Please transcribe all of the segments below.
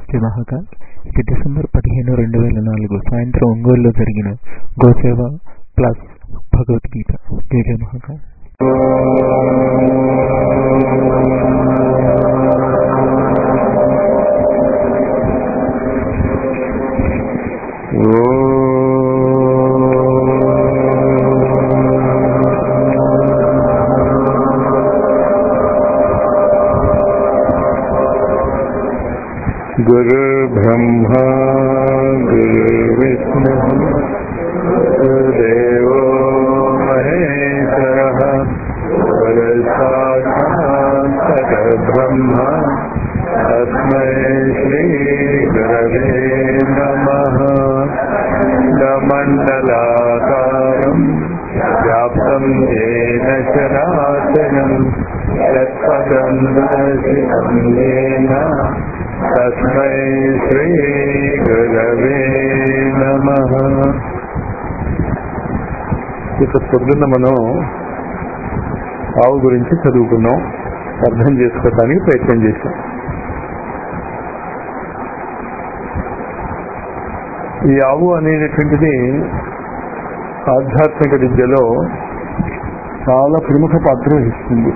శ్రీ మహాకాల్ ఇది డిసెంబర్ పదిహేను రెండు వేల నాలుగు సాయంత్రం ఒంగోలులో జరిగిన గోసేవ ప్లస్ భగవద్గీత జయ జయ మహాకాల్ गुरुर्ब्रह्मा गुरुर्विष्णुः गुरुदेवो महेश्वरः गुरुसाक्षात् परब्रह्म तस्मै श्रीगुरवे नमः मण्डलाकारम् व्याप्तं येन चराचरम् यत्पदं दर्शितं येन తస్మై శ్రీ గురవే నమ ఇక పొద్దున్న మనం ఆవు గురించి చదువుకున్నాం అర్థం చేసుకోవడానికి ప్రయత్నం చేశాం ఈ ఆవు అనేటటువంటిది ఆధ్యాత్మిక విద్యలో చాలా ప్రముఖ పాత్ర వహిస్తుంది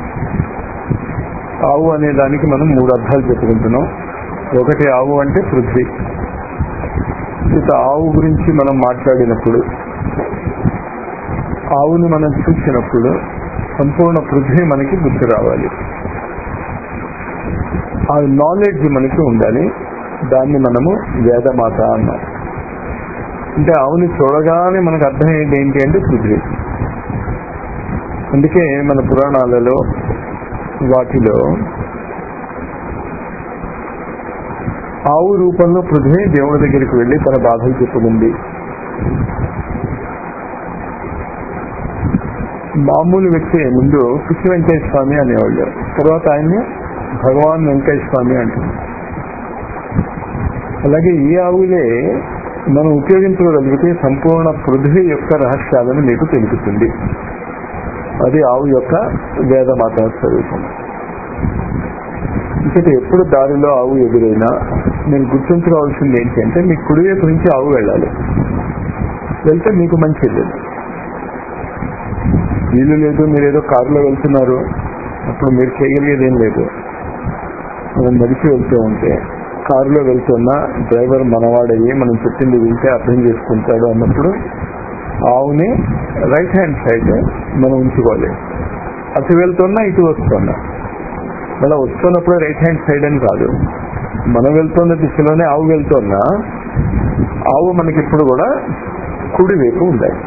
ఆవు అనే దానికి మనం మూడు అర్థాలు చెప్పుకుంటున్నాం ఒకటి ఆవు అంటే పృథ్వీ ఇక ఆవు గురించి మనం మాట్లాడినప్పుడు ఆవుని మనం చూసినప్పుడు సంపూర్ణ పృథ్వీ మనకి గుర్తు రావాలి ఆ నాలెడ్జ్ మనకి ఉండాలి దాన్ని మనము వేదమాత అన్నాం అంటే ఆవుని చూడగానే మనకు అర్థమయ్యేది ఏంటి అంటే పృథ్వీ అందుకే మన పురాణాలలో వాటిలో ఆవు రూపంలో పృథ్వీ దేవుడి దగ్గరికి వెళ్లి తన బాధలు చెప్పుకుంది మామూలు వ్యక్తి ముందు కృష్ణ వెంకయ్య స్వామి అనేవాళ్ళు తర్వాత ఆయన్ని భగవాన్ వెంకయ్య స్వామి అంటారు అలాగే ఈ ఆవులే మనం ఉపయోగించగలిగితే సంపూర్ణ పృథ్వీ యొక్క రహస్యాలను మీకు తెలుపుతుంది అది ఆవు యొక్క వేదమాత స్వరూపం ఇంకటి ఎప్పుడు దారిలో ఆవు ఎదురైనా నేను గుర్తుంచుకోవాల్సింది ఏంటి అంటే మీ కుడివైపు నుంచి ఆవు వెళ్ళాలి వెళ్తే మీకు మంచిది వీలు లేదు మీరు ఏదో కారులో వెళ్తున్నారు అప్పుడు మీరు చేయగలిగేది ఏం లేదు మనం నడిచి వెళ్తూ ఉంటే కారులో వెళ్తున్నా డ్రైవర్ మనవాడయ్యి మనం చెప్పింది వింటే అర్థం చేసుకుంటాడు అన్నప్పుడు ఆవుని రైట్ హ్యాండ్ సైడ్ మనం ఉంచుకోవాలి అటు వెళ్తున్నా ఇటు వస్తున్నా మళ్ళీ వస్తున్నప్పుడు రైట్ హ్యాండ్ సైడ్ అని కాదు మనం వెళ్తున్న దిశలోనే ఆవు వెళ్తున్నా ఆవు మనకి ఇప్పుడు కూడా కుడి వైపు ఉండాలి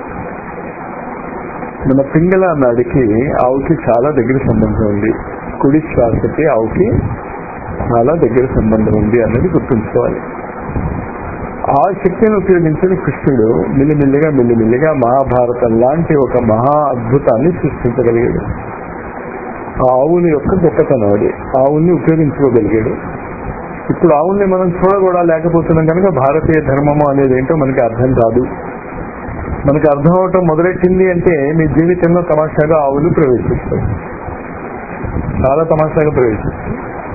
మన పింగళ నాడికి ఆవుకి చాలా దగ్గర సంబంధం ఉంది కుడి శ్వాసకి ఆవుకి చాలా దగ్గర సంబంధం ఉంది అన్నది గుర్తుంచుకోవాలి ఆ శక్తిని ఉపయోగించిన కృష్ణుడు మిల్లిమిల్లిగా మిల్లిమిల్లిగా మహాభారతం లాంటి ఒక మహా అద్భుతాన్ని సృష్టించగలిగాడు ఆ ఆవుని యొక్క గొప్పతనం అది ఆవుల్ని ఉపయోగించుకోగలిగాడు ఇప్పుడు ఆవుల్ని మనం చూడకూడా లేకపోతున్నాం కనుక భారతీయ ధర్మము అనేది ఏంటో మనకి అర్థం కాదు మనకి అర్థం అవటం మొదలెట్టింది అంటే మీ జీవితంలో తమాషాగా ఆవులు ప్రవేశిస్తాయి చాలా తమాషాగా ప్రవేశిస్తాయి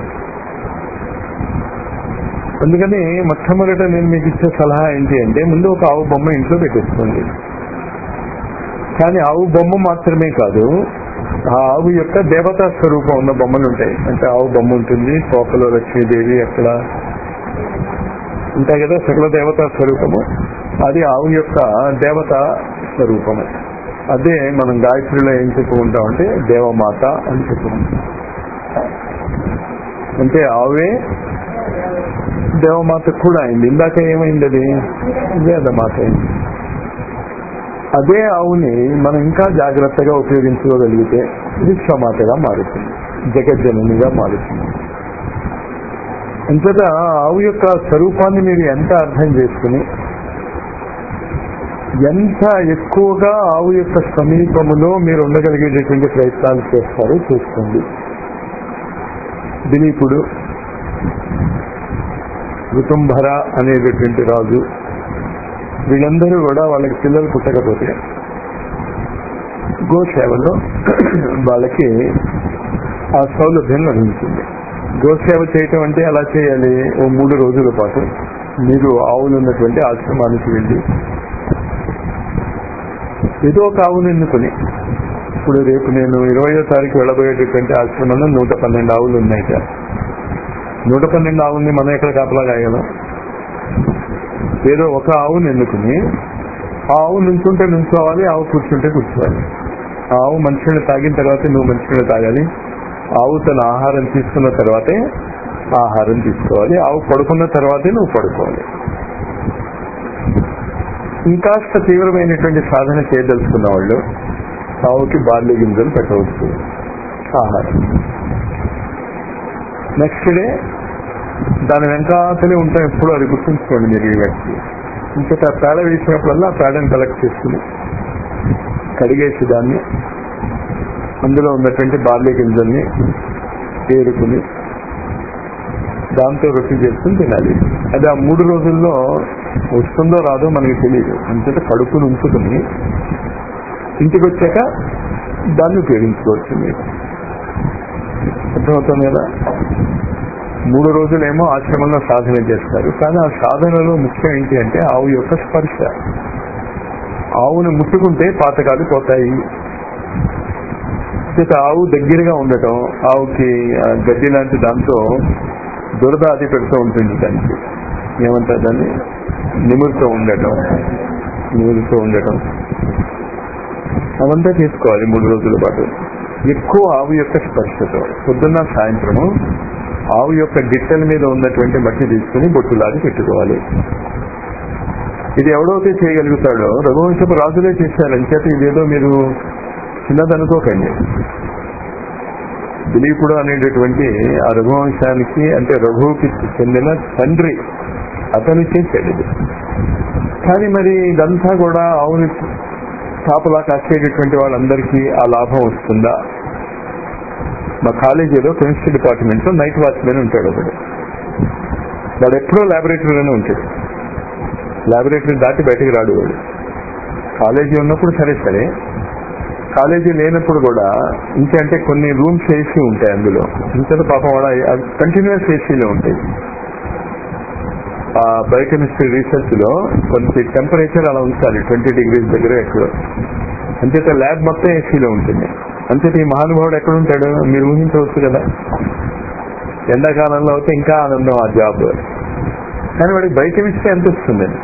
అందుకని మొట్టమొదట నేను మీకు ఇచ్చే సలహా ఏంటి అంటే ముందు ఒక ఆవు బొమ్మ ఇంట్లో పెట్టేసుకోండి కానీ ఆవు బొమ్మ మాత్రమే కాదు ఆ ఆవు యొక్క దేవతా స్వరూపం ఉన్న బొమ్మలు ఉంటాయి అంటే ఆవు బొమ్మ ఉంటుంది తోకలో లక్ష్మీదేవి అక్కడ ఉంటాయి కదా సకల దేవతా స్వరూపము అది ఆవు యొక్క దేవతా స్వరూపము అదే మనం గాయత్రిలో ఏం చెప్పుకుంటామంటే దేవమాత అని చెప్పుకుంటాం అంటే ఆవే దేవమాత కూడా అయింది ఇందాక ఏమైంది అది వేదమాత అయింది అదే ఆవుని మనం ఇంకా జాగ్రత్తగా ఉపయోగించుకోగలిగితే విశ్వమాతగా మారుతుంది జగజ్జననిగా మారుతుంది అంతటా ఆవు యొక్క స్వరూపాన్ని మీరు ఎంత అర్థం చేసుకుని ఎంత ఎక్కువగా ఆవు యొక్క సమీపములో మీరు ఉండగలిగేటటువంటి ప్రయత్నాలు చేస్తారో చూసుకోండి దిలీపుడు ఋతుంభర అనేటటువంటి రాజు వీళ్ళందరూ కూడా వాళ్ళకి పిల్లలు పుట్టకపోతే గోసేవలో వాళ్ళకి ఆ సౌలభ్యం లభించింది గోసేవ చేయటం అంటే అలా చేయాలి ఓ మూడు రోజుల పాటు మీరు ఆవులు ఉన్నటువంటి ఆశ్రమానికి వెళ్ళి ఏదో ఒక ఆవును ఎన్నుకుని ఇప్పుడు రేపు నేను ఇరవయో తారీఖు వెళ్ళబోయేటటువంటి ఆశ్రమంలో నూట పన్నెండు ఆవులు ఉన్నాయి సార్ నూట పన్నెండు ఆవుల్ని మనం ఎక్కడ కాపలా కాయగలం ఏదో ఒక ఆవుని ఎన్నుకుని ఆ ఆవు నుంచుంటే నుంచోవాలి ఆవు కూర్చుంటే కూర్చోవాలి ఆ ఆవు మంచినీళ్ళు తాగిన తర్వాత నువ్వు మంచినీళ్ళు తాగాలి ఆవు తన ఆహారం తీసుకున్న తర్వాతే ఆహారం తీసుకోవాలి ఆవు పడుకున్న తర్వాతే నువ్వు పడుకోవాలి ఇంకాస్త తీవ్రమైనటువంటి సాధన చేయదలుచుకున్న వాళ్ళు ఆవుకి బార్లీ గింజలు పెట్టవచ్చు ఆహారం నెక్స్ట్ డే దాని వెనకాతలే ఉంటాం ఎప్పుడు అది గుర్తుంచుకోండి మీరు ఈ వ్యక్తి ఇంకొక పేడ వేసినప్పుడల్లా ఆ పేడని కలెక్ట్ చేసుకుని కడిగేసి దాన్ని అందులో ఉన్నటువంటి బార్లీ గింజల్ని ఏరుకుని దాంతో రొట్టి చేసుకుని తినాలి అది ఆ మూడు రోజుల్లో వస్తుందో రాదో మనకి తెలియదు అంతటా కడుపును ఉంచుకుని ఇంటికి వచ్చాక దాన్ని ఉపయోగించుకోవచ్చు మీరు అర్థమవుతుంది కదా మూడు రోజులేమో ఆశ్రమంలో సాధన చేస్తారు కానీ ఆ సాధనలో ముఖ్యం ఏంటి అంటే ఆవు యొక్క స్పర్శ ఆవును ముట్టుకుంటే పాతకాలు పోతాయి చేత ఆవు దగ్గరగా ఉండటం ఆవుకి ఆ గడ్డి లాంటి దాంతో దురద అది పెడుతూ ఉంటుంది దానికి ఏమంటారు దాన్ని నిమురుతూ ఉండటం నిమురుతూ ఉండటం అవంతా చేసుకోవాలి మూడు రోజుల పాటు ఎక్కువ ఆవు యొక్క స్పర్శతో పొద్దున్న సాయంత్రము ఆవు యొక్క గిట్టెల మీద ఉన్నటువంటి మట్టి తీసుకుని బొట్టులాగా పెట్టుకోవాలి ఇది ఎవడైతే చేయగలుగుతాడో రఘువంశపు రాజులే చేశారు అంచేత ఇదేదో మీరు చిన్నదనుకోకండి దిలీపుడు అనేటటువంటి ఆ రఘువంశానికి అంటే రఘువుకి చెందిన తండ్రి అతను చేశాడు ఇది కానీ మరి ఇదంతా కూడా ఆవుని కాపలా కాసేటటువంటి వాళ్ళందరికీ ఆ లాభం వస్తుందా మా కాలేజీలో కెమిస్ట్రీ డిపార్ట్మెంట్ లో నైట్ వాచ్మెన్ ఉంటాడు ఒకడు వాడు ఎప్పుడో ల్యాబొరేటరీలోనే ఉంటాడు ల్యాబొరేటరీ దాటి బయటకు రాడు వాడు కాలేజీ ఉన్నప్పుడు సరే సరే కాలేజీ లేనప్పుడు కూడా ఇంకంటే కొన్ని రూమ్స్ ఏసీ ఉంటాయి అందులో ఇంత పాపం వాడు కంటిన్యూస్ ఏసీలో ఉంటాయి ఆ బయోకెమిస్ట్రీ రీసెర్చ్ లో కొంత టెంపరేచర్ అలా ఉంచాలి ట్వంటీ డిగ్రీస్ దగ్గర ఎక్కడో అంతేత ల్యాబ్ మొత్తం ఏసీలో ఉంటుంది అంతేత ఈ మహానుభావుడు ఎక్కడ ఉంటాడు మీరు ఊహించవచ్చు కదా ఎండాకాలంలో అయితే ఇంకా ఆనందం ఆ జాబ్ కానీ వాడికి బయోకెమిస్ట్రీ ఎంత వస్తుందండి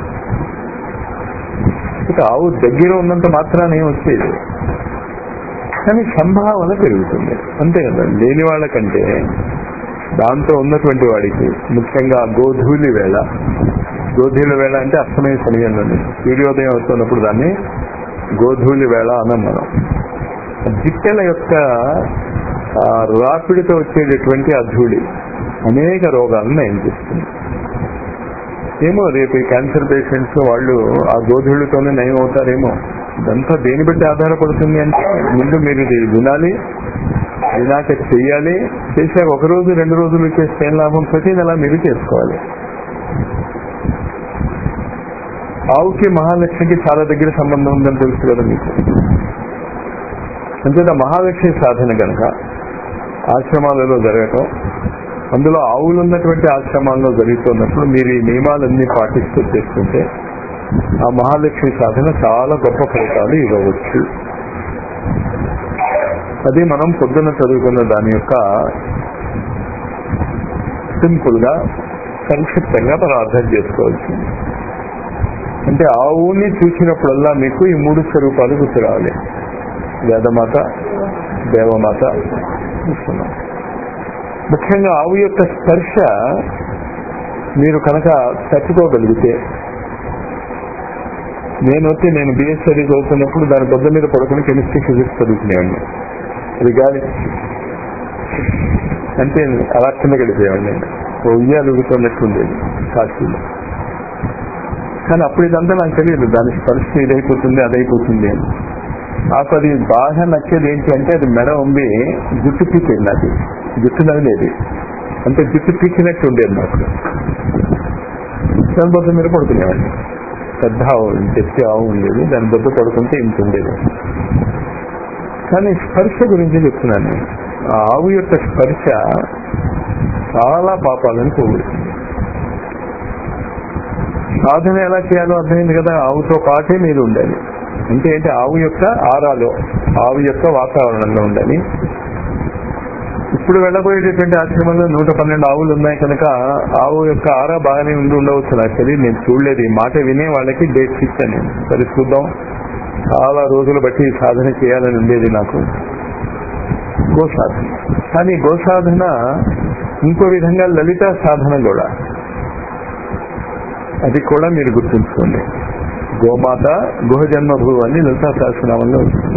ఇక ఆవు దగ్గర ఉన్నంత మాత్రాన ఏం వచ్చేది కానీ సంభావన పెరుగుతుంది అంతే కదా లేని వాళ్ళకంటే దాంతో ఉన్నటువంటి వాడికి ముఖ్యంగా గోధూలి వేళ గోధూలి వేళ అంటే అస్తమయ సమయంలోనే సూర్యోదయం అవుతున్నప్పుడు దాన్ని గోధూలి వేళ అనం మనం జిట్టెల యొక్క ఆ, రాపిడితో వచ్చేటటువంటి ఆ ధూళి అనేక రోగాలను నయం చేస్తుంది ఏమో రేపు ఈ క్యాన్సర్ పేషెంట్స్ వాళ్ళు ఆ గోధుళ్ళతోనే నయం అవుతారేమో ఇదంతా దేని బట్టి ఆధారపడుతుంది అంటే ముందు మీరు ఇది వినాలి వినాక చెయ్యాలి చేశాక ఒక రోజు రెండు రోజులు చేస్తే ఏం లాభం ప్రతి నెల మీరు చేసుకోవాలి ఆవుకి మహాలక్ష్మికి చాలా దగ్గర సంబంధం ఉందని తెలుసు కదా మీకు అంతేత మహాలక్ష్మి సాధన కనుక ఆశ్రమాలలో జరగటం అందులో ఆవులు ఉన్నటువంటి ఆశ్రమాల్లో జరుగుతున్నప్పుడు మీరు ఈ నియమాలన్నీ పాటిస్తూ చేస్తుంటే ఆ మహాలక్ష్మి సాధన చాలా గొప్ప ఫలితాలు ఇవ్వవచ్చు అది మనం పొద్దున చదువుకున్న దాని యొక్క సింపుల్ గా సంక్షిప్తంగా మనం అర్థం చేసుకోవాల్సింది అంటే ఆవుని చూసినప్పుడల్లా మీకు ఈ మూడు స్వరూపాలు గుర్తు రావాలి వేదమాత దేవమాత విష్ణుమాత ముఖ్యంగా ఆవు యొక్క స్పర్శ మీరు కనుక తట్టుకోగలిగితే నేను వచ్చి నేను బిఎస్ స్టడీ చదువుతున్నప్పుడు దాని పొద్దు మీద పడుకుని కెమిస్ట్రీ ఫిజిక్స్ చదువుకునేవాడిని అది గాలి అంటే అలా కింద గడిపేవాడిని నేను ఓ ఉయ్యాలు ఊగుతున్నట్టు ఉండేది కాశీలో కానీ అప్పుడు ఇదంతా నాకు తెలియదు దాని స్పర్శ ఇదైపోతుంది అదైపోతుంది అని నాకు అది బాగా నచ్చేది ఏంటి అంటే అది మెడ ఉండి జుట్టు పీకేది నాకు జుట్టు నవ్వలేదు అంటే జుట్టు పీకినట్టు ఉండేది నాకు దాని బొద్ద మీద పడుకునేవాడిని పెద్ద ఆవు తెచ్చి ఆవు ఉండేది దాని బొద్ద పడుకుంటే ఇంత ఉండేది కానీ స్పర్శ గురించి చెప్తున్నాను నేను ఆ ఆవు యొక్క స్పర్శ చాలా పాపాలను పోగొడుతుంది సాధన ఎలా చేయాలో అర్థమైంది కదా ఆవుతో పాటే మీరు ఉండాలి అంటే ఏంటి ఆవు యొక్క ఆరాలో ఆవు యొక్క వాతావరణంలో ఉండాలి ఇప్పుడు వెళ్ళబోయేటటువంటి ఆశ్రమంలో నూట పన్నెండు ఆవులు ఉన్నాయి కనుక ఆవు యొక్క ఆరా బాగానే ఉండి ఉండవచ్చు నాకు తెలియదు నేను చూడలేదు ఈ మాట వినే వాళ్ళకి డేట్స్ ఇచ్చాను నేను సరే చూద్దాం చాలా రోజులు బట్టి ఈ సాధన చేయాలని ఉండేది నాకు గోసాధన కానీ గోసాధన ఇంకో విధంగా లలిత సాధన కూడా అది కూడా మీరు గుర్తుంచుకోండి గోమాత గుహ జన్మభూ అని లలితా సహస్రనామంలో వస్తుంది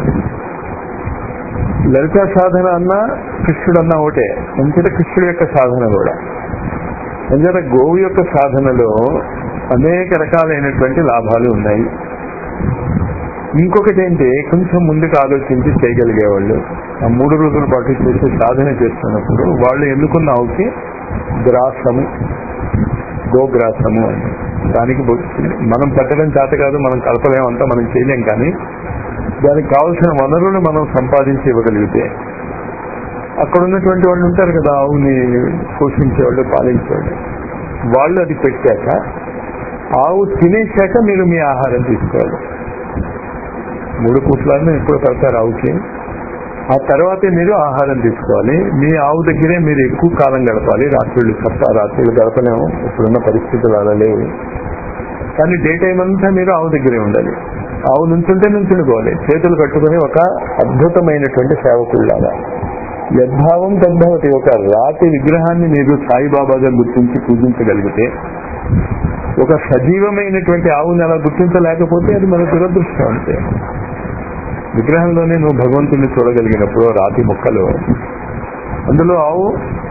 లలిత సాధన అన్నా కృష్ణుడు అన్నా ఒకటే అంచేత కృష్ణుడు యొక్క సాధన కూడా అంచేత గోవు యొక్క సాధనలో అనేక రకాలైనటువంటి లాభాలు ఉన్నాయి ఇంకొకటి ఏంటి కొంచెం ముందుకు ఆలోచించి చేయగలిగేవాళ్ళు ఆ మూడు రోజుల పాటు చేసి సాధన చేస్తున్నప్పుడు వాళ్ళు ఎన్నుకున్న ఆవుకి గ్రాసము గోగ్రాసము అని దానికి మనం పెట్టడం చేత కాదు మనం కలపలేమంతా మనం చేయలేం కానీ దానికి కావాల్సిన వనరులు మనం సంపాదించి ఇవ్వగలిగితే అక్కడ ఉన్నటువంటి వాళ్ళు ఉంటారు కదా ఆవుని పోషించేవాళ్ళు పాలించేవాళ్ళు వాళ్ళు అది పెట్టాక ఆవు తినేశాక మీరు మీ ఆహారం తీసుకోవాలి మూడు పూట్లను ఎప్పుడు పెడతారు ఆవుకి ఆ తర్వాతే మీరు ఆహారం తీసుకోవాలి మీ ఆవు దగ్గరే మీరు ఎక్కువ కాలం గడపాలి రాత్రులు తప్ప రాత్రులు గడపలేము ఇప్పుడున్న పరిస్థితులు అలా లేవు కానీ డే టైం అంతా మీరు ఆవు దగ్గరే ఉండాలి ఆవు నుంచుంటే నుంచుండుకోవాలి చేతులు కట్టుకుని ఒక అద్భుతమైనటువంటి సేవకుల్లాగా యద్భావం తద్భవతి ఒక రాతి విగ్రహాన్ని మీరు సాయిబాబాగా గుర్తించి పూజించగలిగితే ఒక సజీవమైనటువంటి ఆవుని అలా గుర్తించలేకపోతే అది మన దురదృష్టం అంతే విగ్రహంలోనే నువ్వు భగవంతుని చూడగలిగినప్పుడు రాతి మొక్కలు అందులో ఆవు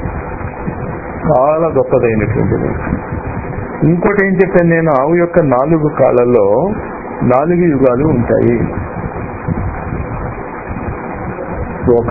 చాలా గొప్పదైనటువంటిది ఇంకోటి ఏం చెప్పాను నేను ఆవు యొక్క నాలుగు కాళ్ళల్లో నాలుగు యుగాలు ఉంటాయి ఒక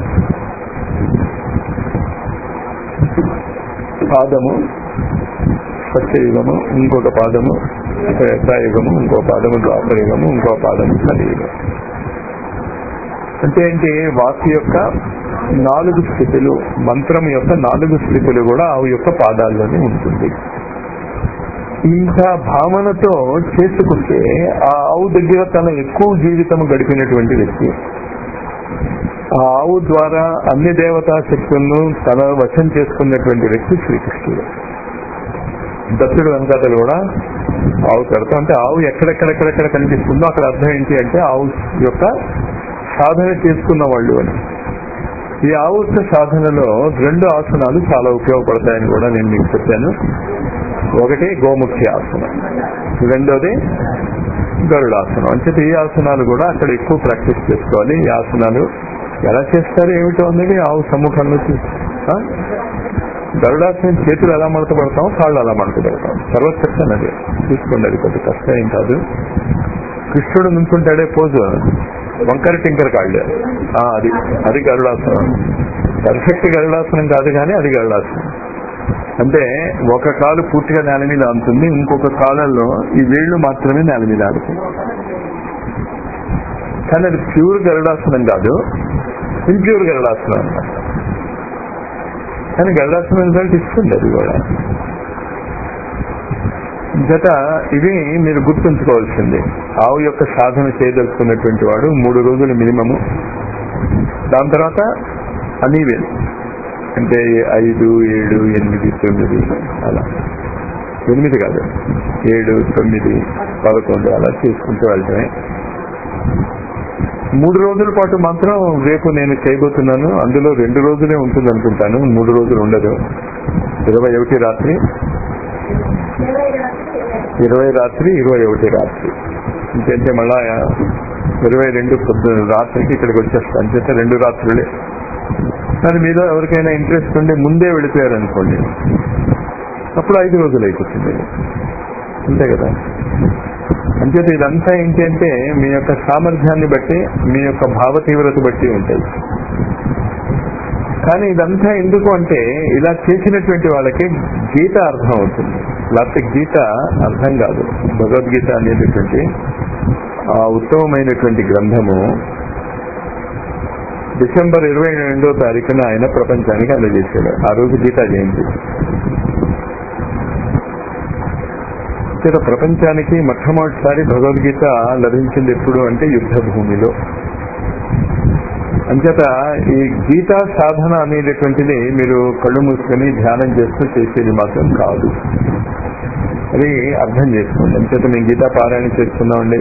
పాదము సత్యయుగము ఇంకొక పాదము త్రేతాయుగము ఇంకో పాదము ద్వాపరయుగము ఇంకో పాదము కలియుగం అంటే ఏంటి వాసు యొక్క నాలుగు స్థితులు మంత్రం యొక్క నాలుగు స్థితులు కూడా ఆవు యొక్క పాదాల్లోనే ఉంటుంది ఇంత భావనతో చేసుకుంటే ఆ ఆవు దగ్గర తన ఎక్కువ జీవితం గడిపినటువంటి వ్యక్తి ఆ ఆవు ద్వారా అన్ని దేవతా శక్తులను తన వశం చేసుకున్నటువంటి వ్యక్తి శ్రీకృష్ణుడు దత్తుడు వెనకాతలు కూడా ఆవు పెడతాం అంటే ఆవు ఎక్కడెక్కడెక్కడెక్కడ కనిపిస్తుందో అక్కడ అర్థం ఏంటి అంటే ఆవు యొక్క సాధన చేసుకున్న వాళ్ళు అని ఈ ఆవు యొక్క సాధనలో రెండు ఆసనాలు చాలా ఉపయోగపడతాయని కూడా నేను మీకు చెప్పాను ఒకటి గోముఖి ఆసనం రెండోది గరుడాసనం అంటే ఈ ఆసనాలు కూడా అక్కడ ఎక్కువ ప్రాక్టీస్ చేసుకోవాలి ఈ ఆసనాలు ఎలా చేస్తారు ఏమిటో అనేది ఆవు సమ్ముఖంలో చూస్తా గరుడాసనం చేతులు ఎలా మడత పడతాం కాళ్ళు ఎలా మడత పెడతాం సర్వశక్తి అది చూసుకోండి అది కొద్ది కష్టం ఏం కాదు కృష్ణుడు నుంచుంటాడే పోజు వంకర టింకర కాళ్ళు ఆ, అది అది గరుడాసనం పర్ఫెక్ట్ గరుడాసనం కాదు కానీ అది గరుడాసనం అంటే ఒక కాలు పూర్తిగా నేల మీద ఆడుతుంది ఇంకొక కాలంలో ఈ వేళ్లు మాత్రమే నేల మీద ఆడుతుంది కానీ అది ప్యూర్ గరుడాసనం కాదు ఇంప్యూర్ గరుడాసనం అన్నమాట కానీ గరుడాసనం రిజల్ట్ ఇస్తుంది అది కూడా జత ఇవి మీరు గుర్తుంచుకోవాల్సింది ఆవు యొక్క సాధన చేయదలుచుకున్నటువంటి వాడు మూడు రోజులు మినిమము దాని తర్వాత అనీవేల్ అంటే ఐదు ఏడు ఎనిమిది తొమ్మిది అలా ఎనిమిది కాదు ఏడు తొమ్మిది పదకొండు అలా చేసుకుంటూ వెళ్ళటమే మూడు రోజుల పాటు మాత్రం రేపు నేను చేయబోతున్నాను అందులో రెండు రోజులే ఉంటుంది అనుకుంటాను మూడు రోజులు ఉండదు ఇరవై ఒకటి రాత్రి ఇరవై రాత్రి ఇరవై ఒకటి రాత్రి ఇంకంటే మళ్ళా ఇరవై రెండు పొద్దున రాత్రికి ఇక్కడికి వచ్చేస్తాను అంచేత రెండు రాత్రులే కానీ మీలో ఎవరికైనా ఇంట్రెస్ట్ ఉండి ముందే వెళ్ళిపోయారు అనుకోండి అప్పుడు ఐదు రోజులు అయిపోతుంది అంతే కదా అంచేత ఇదంతా ఏంటి అంటే మీ యొక్క సామర్థ్యాన్ని బట్టి మీ యొక్క భావ తీవ్రత బట్టి ఉంటాయి కానీ ఇదంతా ఎందుకు అంటే ఇలా చేసినటువంటి వాళ్ళకి గీత అర్థం అవుతుంది లేకపోతే గీత అర్థం కాదు భగవద్గీత అనేటటువంటి ఆ ఉత్తమమైనటువంటి గ్రంథము డిసెంబర్ ఇరవై రెండో తారీఖున ఆయన ప్రపంచానికి అందజేశాడు ఆ రోజు గీతా జయంతి ఇక్కడ ప్రపంచానికి మొట్టమొదటిసారి భగవద్గీత లభించింది ఎప్పుడు అంటే యుద్ధ భూమిలో అంచేత ఈ గీతా సాధన అనేటటువంటిది మీరు కళ్ళు మూసుకొని ధ్యానం చేస్తూ చేసేది మాత్రం కాదు అది అర్థం చేసుకోండి అంచేత మేము గీతా పారాయణ చేస్తున్నామండి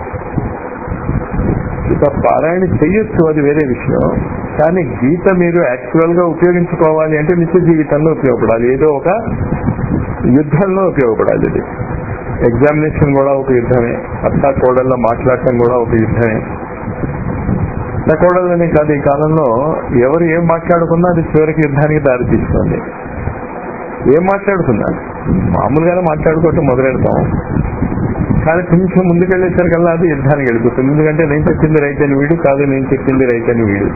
గీత పారాయణ చెయ్యొచ్చు అది వేరే విషయం కానీ గీత మీరు యాక్చువల్ గా ఉపయోగించుకోవాలి అంటే నిత్య జీవితంలో ఉపయోగపడాలి ఏదో ఒక యుద్ధంలో ఉపయోగపడాలి అది ఎగ్జామినేషన్ కూడా ఒక యుద్ధమే అత్తా కోడల్లో మాట్లాడటం కూడా ఒక యుద్ధమే అత్తా కోడళ్ళని కాదు ఈ కాలంలో ఎవరు ఏం మాట్లాడుకున్నా అది చివరికి యుద్ధానికి దారి తీస్తుంది ఏం మాట్లాడుకున్నా మామూలుగానే మాట్లాడుకోవటం మొదలెడతాం కానీ కొంచెం ముందుకెళ్ళేసరికల్లా అది యుద్ధానికి వెళ్ళిపోతుంది ఎందుకంటే నేను చెప్పింది రైట్ అని వీడు కాదు నేను చెప్పింది రైట్ అని వీడు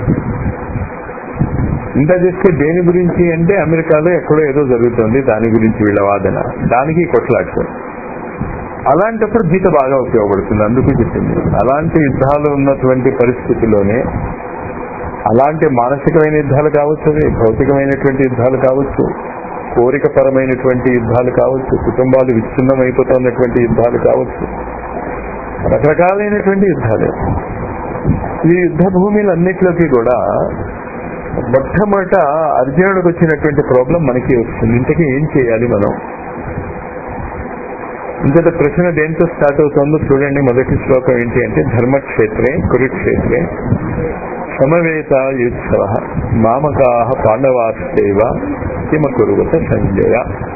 ఇంత చేస్తే దేని గురించి అంటే అమెరికాలో ఎక్కడో ఏదో జరుగుతుంది దాని గురించి వీళ్ళ వాదన దానికి కొట్లాట అలాంటప్పుడు గీత బాగా ఉపయోగపడుతుంది అందుకు చెప్పింది అలాంటి యుద్ధాలు ఉన్నటువంటి పరిస్థితిలోనే అలాంటి మానసికమైన యుద్ధాలు కావచ్చు అవి భౌతికమైనటువంటి యుద్ధాలు కావచ్చు కోరికపరమైనటువంటి యుద్ధాలు కావచ్చు కుటుంబాలు విచ్ఛిన్నం అయిపోతున్నటువంటి యుద్ధాలు కావచ్చు రకరకాలైనటువంటి యుద్ధాలు ఈ యుద్ధ భూమిలన్నిటిలోకి కూడా మొట్టమొదట అర్జునుడికి వచ్చినటువంటి ప్రాబ్లం మనకి వస్తుంది ఇంతకీ ఏం చేయాలి మనం ఇంతటి ప్రశ్న దేంతో స్టార్ట్ అవుతుందో చూడండి మొదటి శ్లోకం ఏంటి అంటే ధర్మక్షేత్రే కురుక్షేత్రే సమవేత యుత్సవ మామకా పాండవాస్తేవ కిమ కురువత సంజయ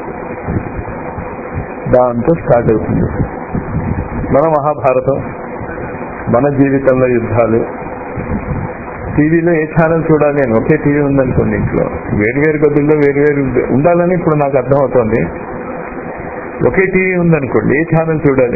దాంతో స్టార్ట్ అవుతుంది మన మహాభారతం మన జీవితంలో యుద్ధాలు టీవీలో ఏ ఛానల్ చూడాలి అని ఒకే టీవీ ఉందనుకోండి ఇంట్లో వేరువేరు గదుల్లో వేరువేరు ఉండాలని ఇప్పుడు నాకు అర్థమవుతోంది ఒకే టీవీ ఉందనుకోండి ఏ ఛానల్ చూడాలి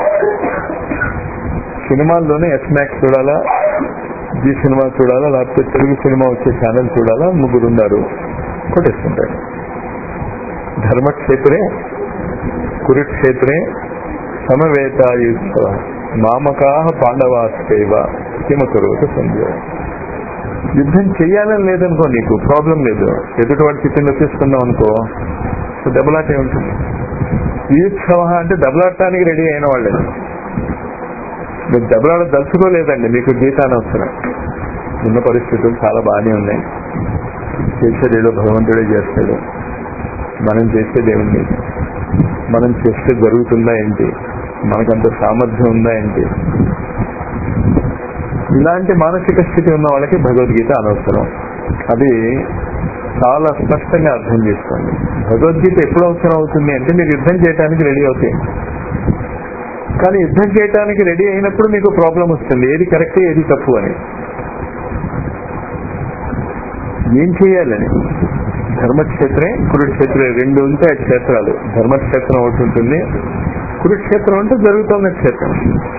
సినిమాల్లోనే ఎస్ మ్యాక్స్ చూడాలా జీ సినిమా చూడాలా లేకపోతే తెలుగు సినిమా వచ్చే ఛానల్ చూడాలా ముగ్గురు ఉన్నారు కొట్టేస్తుంటారు ధర్మక్షేత్రే కురుక్షేత్రే సమవేతాయుత్సవ మామకా పాండవాస్తేవ కిమ కురువత సంజయ యుద్ధం చెయ్యాలని లేదనుకో నీకు ప్రాబ్లం లేదు ఎదుటి వాడి చిత్తంలో తీసుకున్నావు అనుకో దెబ్బలాటే ఉంటుంది యుత్సవ అంటే దెబ్బలాడటానికి రెడీ అయిన వాళ్ళే మీరు దెబ్బలాడ దలుచుకోలేదండి మీకు గీతానవసరం ఉన్న పరిస్థితులు చాలా బాగానే ఉన్నాయి చేసేది ఏదో భగవంతుడే చేస్తాడు మనం చేసేది ఏముంది మనం చేస్తే జరుగుతుందా ఏంటి మనకంత సామర్థ్యం ఉందా ఏంటి ఇలాంటి మానసిక స్థితి ఉన్న వాళ్ళకి భగవద్గీత అనవసరం అది చాలా స్పష్టంగా అర్థం చేసుకోండి భగవద్గీత ఎప్పుడు అవసరం అవుతుంది అంటే మీరు యుద్ధం చేయడానికి రెడీ అవుతాయి కానీ యుద్ధం చేయడానికి రెడీ అయినప్పుడు మీకు ప్రాబ్లం వస్తుంది ఏది కరెక్ట్ ఏది తప్పు అని ఏం చేయాలని ధర్మక్షేత్రే కురుక్షేత్రే రెండు ఉంటాయి క్షేత్రాలు ధర్మక్షేత్రం ఒకటి ఉంటుంది కురుక్షేత్రం అంటే జరుగుతున్న క్షేత్రం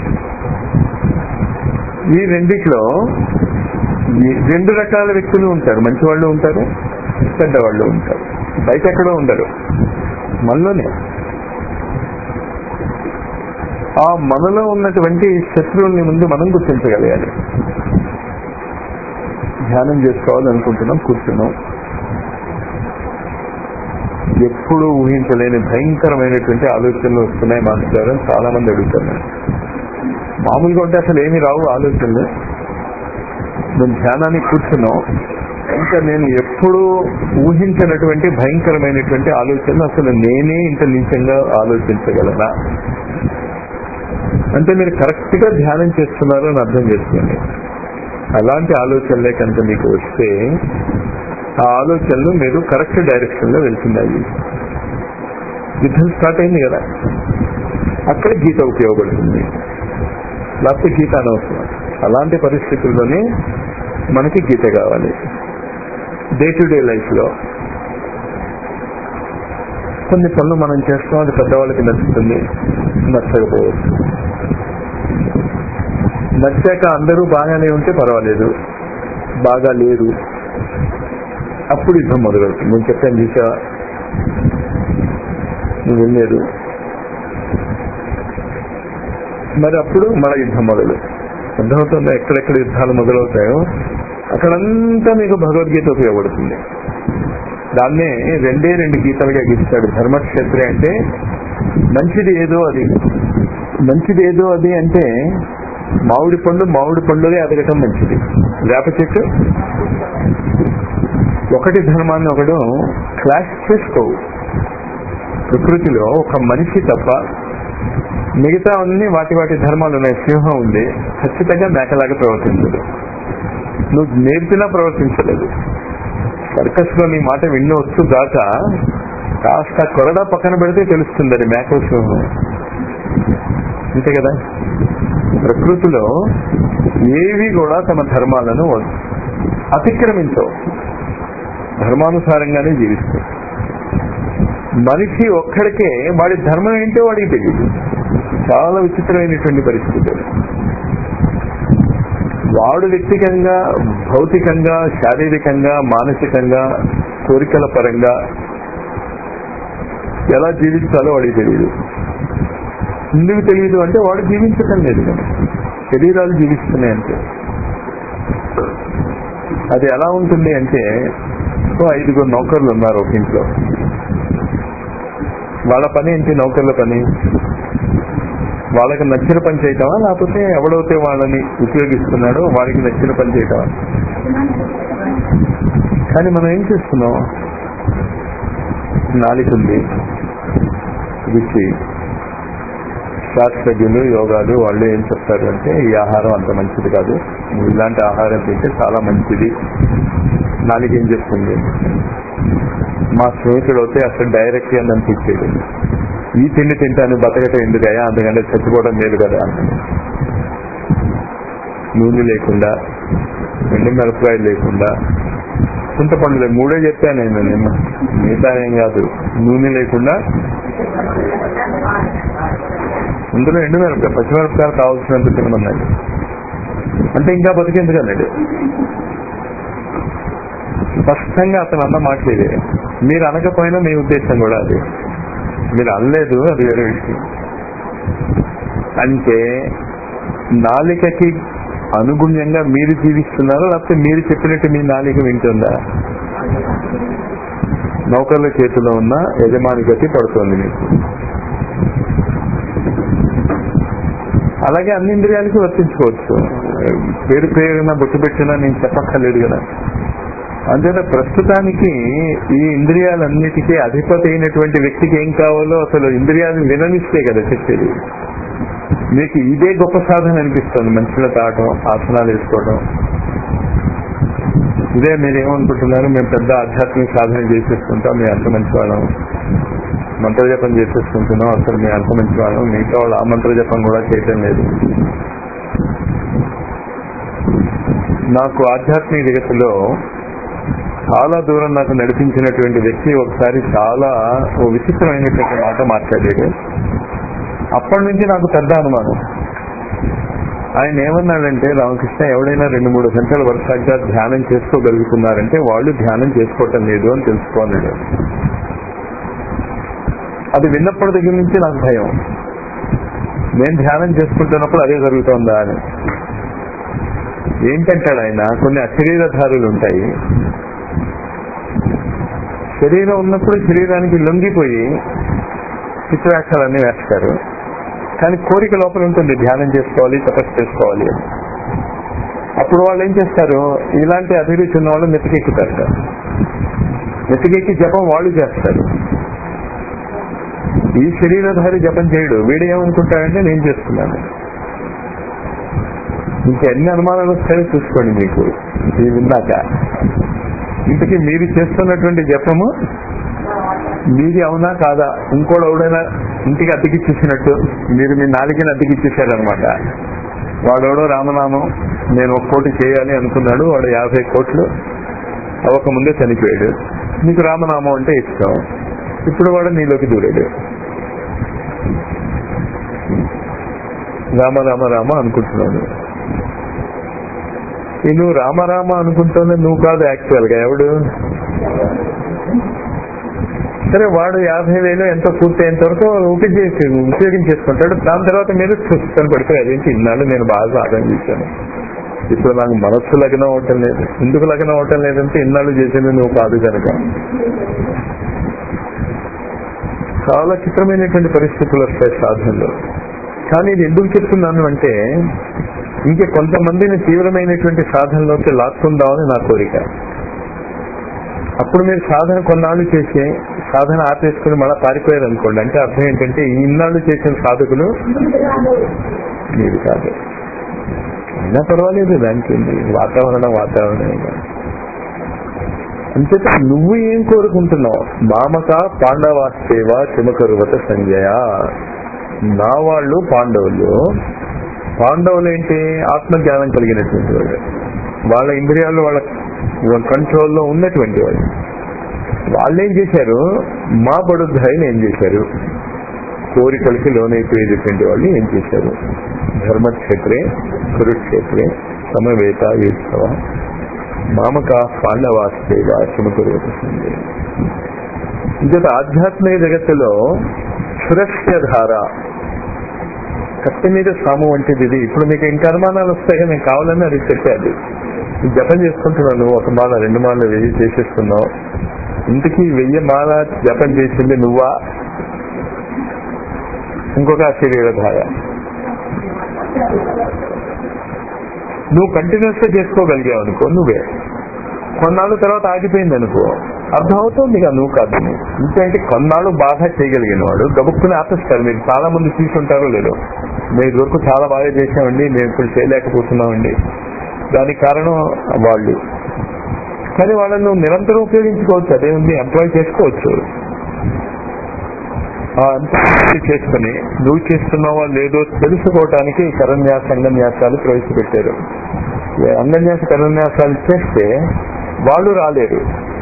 ఈ రెండిట్లో ఈ రెండు రకాల వ్యక్తులు ఉంటారు మంచి వాళ్ళు ఉంటారు చెడ్డవాళ్ళు ఉంటారు బయట ఎక్కడో ఉండరు మనలోనే ఆ మనలో ఉన్నటువంటి శత్రువుల్ని ముందు మనం గుర్తించగలగాలి ధ్యానం చేసుకోవాలనుకుంటున్నాం కూర్చున్నాం ఎప్పుడు ఊహించలేని భయంకరమైనటువంటి ఆలోచనలు వస్తున్నాయి మాస్టర్ గారు అని చాలా మంది అడుగుతున్నారు మామూలుగా ఉంటే అసలు ఏమి రావు ఆలోచనలు మేము ధ్యానానికి కూర్చున్నాం ఇంకా నేను ఎప్పుడూ ఊహించినటువంటి భయంకరమైనటువంటి ఆలోచనలు అసలు నేనే ఇంత నీచంగా ఆలోచించగలనా అంటే మీరు కరెక్ట్ గా ధ్యానం చేస్తున్నారు అని అర్థం చేసుకోండి అలాంటి ఆలోచనలే కనుక మీకు వస్తే ఆ ఆలోచనలు మీరు కరెక్ట్ డైరెక్షన్ లో వెళ్తున్నాయి యుద్ధం స్టార్ట్ అయింది కదా అక్కడ గీత ఉపయోగపడుతుంది లేకపోతే గీత అనవసరం అలాంటి పరిస్థితుల్లోనే మనకి గీత కావాలి డే టు డే లైఫ్ లో కొన్ని పనులు మనం చేస్తాం అది పెద్దవాళ్ళకి నచ్చుతుంది నచ్చకపోవచ్చు నచ్చాక అందరూ బాగానే ఉంటే పర్వాలేదు బాగా లేరు అప్పుడు యుద్ధం మొదలవుతుంది నేను చెప్పాను చూసా నువ్వు వెళ్ళలేదు మరి అప్పుడు మన యుద్ధం మొదలు అర్థమవుతుందా ఎక్కడెక్కడ యుద్ధాలు మొదలవుతాయో అక్కడంతా మీకు భగవద్గీత ఉపయోగపడుతుంది దాన్నే రెండే రెండు గీతలుగా గీస్తాడు ధర్మక్షేత్రి అంటే మంచిది ఏదో అది మంచిది ఏదో అది అంటే మామిడి పండు మామిడి పండుగే ఎదగటం మంచిది వేప చెట్టు ఒకటి ధర్మాన్ని ఒకడు క్లాష్ చేసుకోవు ప్రకృతిలో ఒక మనిషి తప్ప మిగతా అన్ని వాటి వాటి ధర్మాలు ఉన్నాయి సింహం ఉంది ఖచ్చితంగా మేకలాగా ప్రవర్తించదు నువ్వు నేర్పినా ప్రవర్తించలేదు సర్కస్ లో నీ మాట వినవచ్చు దాకా కాస్త కొరడా పక్కన పెడితే తెలుస్తుంది అది మేక సింహం అంతే కదా ప్రకృతిలో ఏవి కూడా తమ ధర్మాలను అతిక్రమించవు ధర్మానుసారంగానే జీవిస్తాయి మనిషి ఒక్కడికే వాడి ధర్మం ఏంటో వాడికి తెలియదు చాలా విచిత్రమైనటువంటి పరిస్థితి వాడు వ్యక్తిగతంగా భౌతికంగా శారీరకంగా మానసికంగా కోరికల పరంగా ఎలా జీవించాలో వాడికి తెలియదు ఎందుకు తెలియదు అంటే వాడు జీవించటం లేదు కదా శరీరాలు జీవిస్తున్నాయంటే అది ఎలా ఉంటుంది అంటే ఓ ఐదుగురు నౌకర్లు ఉన్నారు ఒక ఇంట్లో వాళ్ళ పని ఏంటి నౌకర్ల పని వాళ్ళకి నచ్చిన పని చేయటమా లేకపోతే ఎవడైతే వాళ్ళని ఉపయోగిస్తున్నాడో వారికి నచ్చిన పని చేయటమా కానీ మనం ఏం చేస్తున్నాం నాలిక ఉంది రుచి శాస్త్రజ్ఞులు యోగాలు వాళ్ళు ఏం చెప్తారు అంటే ఈ ఆహారం అంత మంచిది కాదు నువ్వు ఇలాంటి ఆహారం తింటే చాలా మంచిది నాలుగు ఏం చెప్తుంది మా స్నేహితుడు అయితే అసలు డైరెక్ట్ గా నన్ను తెచ్చేది ఈ తిండి తింటాను బతకటం ఎందుకయ్యా అందుకంటే చచ్చిపోవడం లేదు కదా అన్నాడు నూనె లేకుండా ఎండు మిరపకాయలు లేకుండా చింతపండు లేదు మూడే చెప్పాను నేను నిన్న మిగతా ఏం కాదు నూనె లేకుండా అందులో ఎండు మిరపకాయ పచ్చిమిరపకాయలు కావాల్సినంత తినమన్నాడు అంటే ఇంకా బతికేందుకు అన్నాడు స్పష్టంగా అతను అన్న మాట్లాడే మీరు అనకపోయినా మీ ఉద్దేశం కూడా అది మీరు అనలేదు అది వేరే విషయం అంటే నాలికకి అనుగుణ్యంగా మీరు జీవిస్తున్నారా లేకపోతే మీరు చెప్పినట్టు మీ నాలిక వింటుందా నౌకర్ల చేతిలో ఉన్న యజమాని గతి పడుతోంది మీకు అలాగే అన్ని ఇంద్రియాలకి వర్తించుకోవచ్చు పేరు పేరున బొట్టు పెట్టినా నేను చెప్పక్కర్లేదు కదా అంతేత ప్రస్తుతానికి ఈ ఇంద్రియాలన్నిటికీ అధిపతి అయినటువంటి వ్యక్తికి ఏం కావాలో అసలు ఇంద్రియాలను విననిస్తే కదా చెప్పేది మీకు ఇదే గొప్ప సాధన అనిపిస్తుంది మంచిగా తాగటం ఆసనాలు వేసుకోవడం ఇదే మీరు ఏమనుకుంటున్నారు మేము పెద్ద ఆధ్యాత్మిక సాధన చేసేసుకుంటాం మేము అంత మంచివాళ్ళం మంత్రజపం చేసేసుకుంటున్నాం అసలు మేము అంత మంచివాళ్ళం మిగతా వాళ్ళు ఆ మంత్రజపం కూడా చేయటం లేదు నాకు ఆధ్యాత్మిక జగత్తులో చాలా దూరం నాకు నడిపించినటువంటి వ్యక్తి ఒకసారి చాలా ఓ విచిత్రమైనటువంటి మాట మాట్లాడాడు అప్పటి నుంచి నాకు పెద్ద అనుమానం ఆయన ఏమన్నాడంటే రామకృష్ణ ఎవడైనా రెండు మూడు గంటల వరుసగా ధ్యానం చేసుకోగలుగుతున్నారంటే వాళ్ళు ధ్యానం చేసుకోవటం లేదు అని తెలుసుకోన్నాడు అది విన్నప్పటి దగ్గర నుంచి నాకు భయం నేను ధ్యానం చేసుకుంటున్నప్పుడు అదే జరుగుతుందా అని ఏంటంటాడు ఆయన కొన్ని అశరీరధారులు ఉంటాయి శరీరం ఉన్నప్పుడు శరీరానికి లొంగిపోయి చిత్రాక్షరాన్ని వేస్తారు కానీ కోరిక లోపల ఉంటుంది ధ్యానం చేసుకోవాలి తపస్సు చేసుకోవాలి అని. అప్పుడు వాళ్ళు ఏం చేస్తారు ఇలాంటి అభిరుచి ఉన్న వాళ్ళు నెత్తికెక్కుతారు నెత్తికెక్కి జపం వాళ్ళు చేస్తారు ఈ శరీరధారి జపం చేయడు వీడు ఏమనుకుంటాడంటే నేను చేస్తున్నాను ఇంకా ఎన్ని అనుమానాలు వస్తాయో చూసుకోండి మీకు ఇది విన్నాక ఇంతకీ మీరు చేస్తున్నటువంటి జపము మీది అవునా కాదా ఇంకోడు ఎవడైనా ఇంటికి అద్దెకిచ్చేసినట్టు మీరు మీ నాలుగుని అద్దెకిచ్చేసారనమాట వాడెవడో రామనామం నేను ఒక కోటి చేయాలి అనుకున్నాడు వాడు యాభై కోట్లు అవ్వక ముందే చనిపోయాడు నీకు రామనామం అంటే ఇష్టం ఇప్పుడు వాడు నీలోకి దూరాడు రామ రామ రామ అనుకుంటున్నాడు ఈ నువ్వు రామ రామ అనుకుంటున్నా నువ్వు కాదు యాక్చువల్ గా ఎవడు సరే వాడు యాభై వేలు ఎంతో పూర్తయినంత వరకు ఉపయోగించి ఉపయోగించేసుకుంటాడు దాని తర్వాత మీరు చూసుకొని పడిపోయి అదేంటి ఇన్నాళ్ళు నేను బాగా సాధన చేశాను ఇప్పుడు నాకు మనస్సు లగ్నం అవటం లేదు ఎందుకు లగ్నం అవటం లేదంటే ఇన్నాళ్ళు చేసింది నువ్వు కాదు కనుక చాలా చిత్రమైనటువంటి పరిస్థితులు వస్తాయి సాధనలో కానీ ఇది ఎందుకు చెప్తున్నాను అంటే ఇంకే కొంతమందిని తీవ్రమైనటువంటి సాధనలోకి లాక్కుందామని నా కోరిక అప్పుడు మీరు సాధన కొన్నాళ్ళు చేసి సాధన ఆపేసుకుని మళ్ళీ పారిపోయారు అనుకోండి అంటే అర్థం ఏంటంటే ఈ ఇన్నాళ్ళు చేసిన సాధకులు మీరు కాదు అయినా పర్వాలేదు దానికి ఏంటి? వాతావరణం వాతావరణమే కదా. అంచేత నువ్వు ఏం కోరుకుంటున్నావు మామక పాండవాస్తేవ చిమకరువత సంజయ నా వాళ్ళు పాండవులు పాండవులు ఏంటి ఆత్మజ్ఞానం కలిగినటువంటి వాళ్ళు వాళ్ళ ఇంద్రియాలు వాళ్ళ కంట్రోల్లో ఉన్నటువంటి వాళ్ళు వాళ్ళు ఏం చేశారు మా బడుద్ధాయిని ఏం చేశారు కోరికలకి లోనైపోయేటువంటి వాళ్ళు ఏం చేశారు ధర్మక్షేత్రే కురుక్షేత్రే సమవేత యుత్సవ మామక పాండవాస్తేగా సుమకురువత సంజయ ఇంకొక ఆధ్యాత్మిక జగత్తులో సురక్షధార కత్తి మీద సాము వంటిది ఇది ఇప్పుడు మీకు ఇంకా అనుమానాలు వస్తాయి కదా నేను కావాలని అది చెప్పాది జపం చేసుకుంటున్నాను ఒక మాల రెండు మాల వెయ్యి చేసేస్తున్నావు ఇంటికి వెయ్యి మాల జపం చేసింది నువ్వా ఇంకొక శరీరధార నువ్వు కంటిన్యూస్ గా చేసుకోగలిగావు అనుకో నువ్వే కొన్నాళ్ళ తర్వాత ఆగిపోయింది అనుకో అర్థమవుతుంది ఇక నువ్వు కాదు ఇంకేంటి కొన్నాళ్ళు బాగా చేయగలిగిన వాడు గబుక్కుని ఆపేస్తారు మీరు చాలా మంది తీసుంటారో లేదో మీరు వరకు చాలా బాగా చేసామండి మేము ఇప్పుడు చేయలేకపోతున్నామండి దానికి కారణం వాళ్ళు కానీ వాళ్ళని నువ్వు నిరంతరం ఉపయోగించుకోవచ్చు అదే ఉంది ఎంప్లాయ్ చేసుకోవచ్చు ఆ ఎంప్లాయ్ చేసుకుని నువ్వు చేస్తున్నావా లేదో తెలుసుకోవటానికి ఈ కరన్యాస అంగన్యాసాలు ప్రవేశపెట్టారు ఈ అంగన్యాస కరన్యాసాలు చేస్తే వాళ్ళు రాలేరు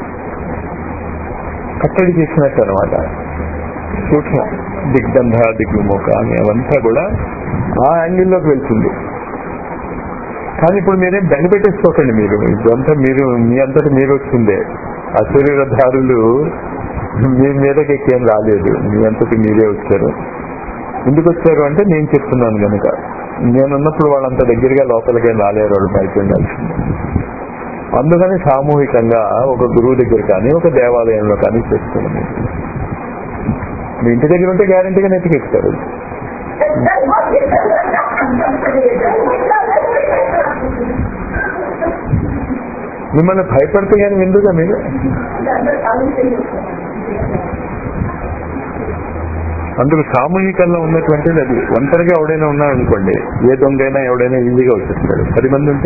కట్టడి చేసినట్టు అనమాట సూక్ష్మ దిగ్బంధ దిగ్విముఖ అని అవంతా కూడా ఆ యాంగిల్లోకి వెళ్తుంది కానీ ఇప్పుడు మీరేం బెంగ పెట్టేసుకోకండి మీరు ఇదంతా మీరు మీ అంతటి మీరు వచ్చిందే అశరీరధారులు మీ మీదకి ఎక్కేం రాలేదు మీ అంతటి మీరే వచ్చారు ఎందుకు వచ్చారు అంటే నేను చెప్తున్నాను కనుక నేనున్నప్పుడు వాళ్ళంత దగ్గరగా లోపలికి రాలేరు వాళ్ళు బయట ఉండాల్సింది అందుకని సామూహికంగా ఒక గురువు దగ్గర కానీ ఒక దేవాలయంలో కానీ చేస్తున్నాను మీ ఇంటి దగ్గర ఉంటే గ్యారంటీగా నెత్తికెత్తారు మిమ్మల్ని భయపడితే కానీ విందుగా మీరు అందుకు సామూహికంలో ఉన్నటువంటిది అది ఒంటరిగా ఎవడైనా ఉన్నాడు అనుకోండి ఏ దొంగైనా ఎవడైనా ఈజీగా వచ్చేస్తాడు పది మంది ఉంటే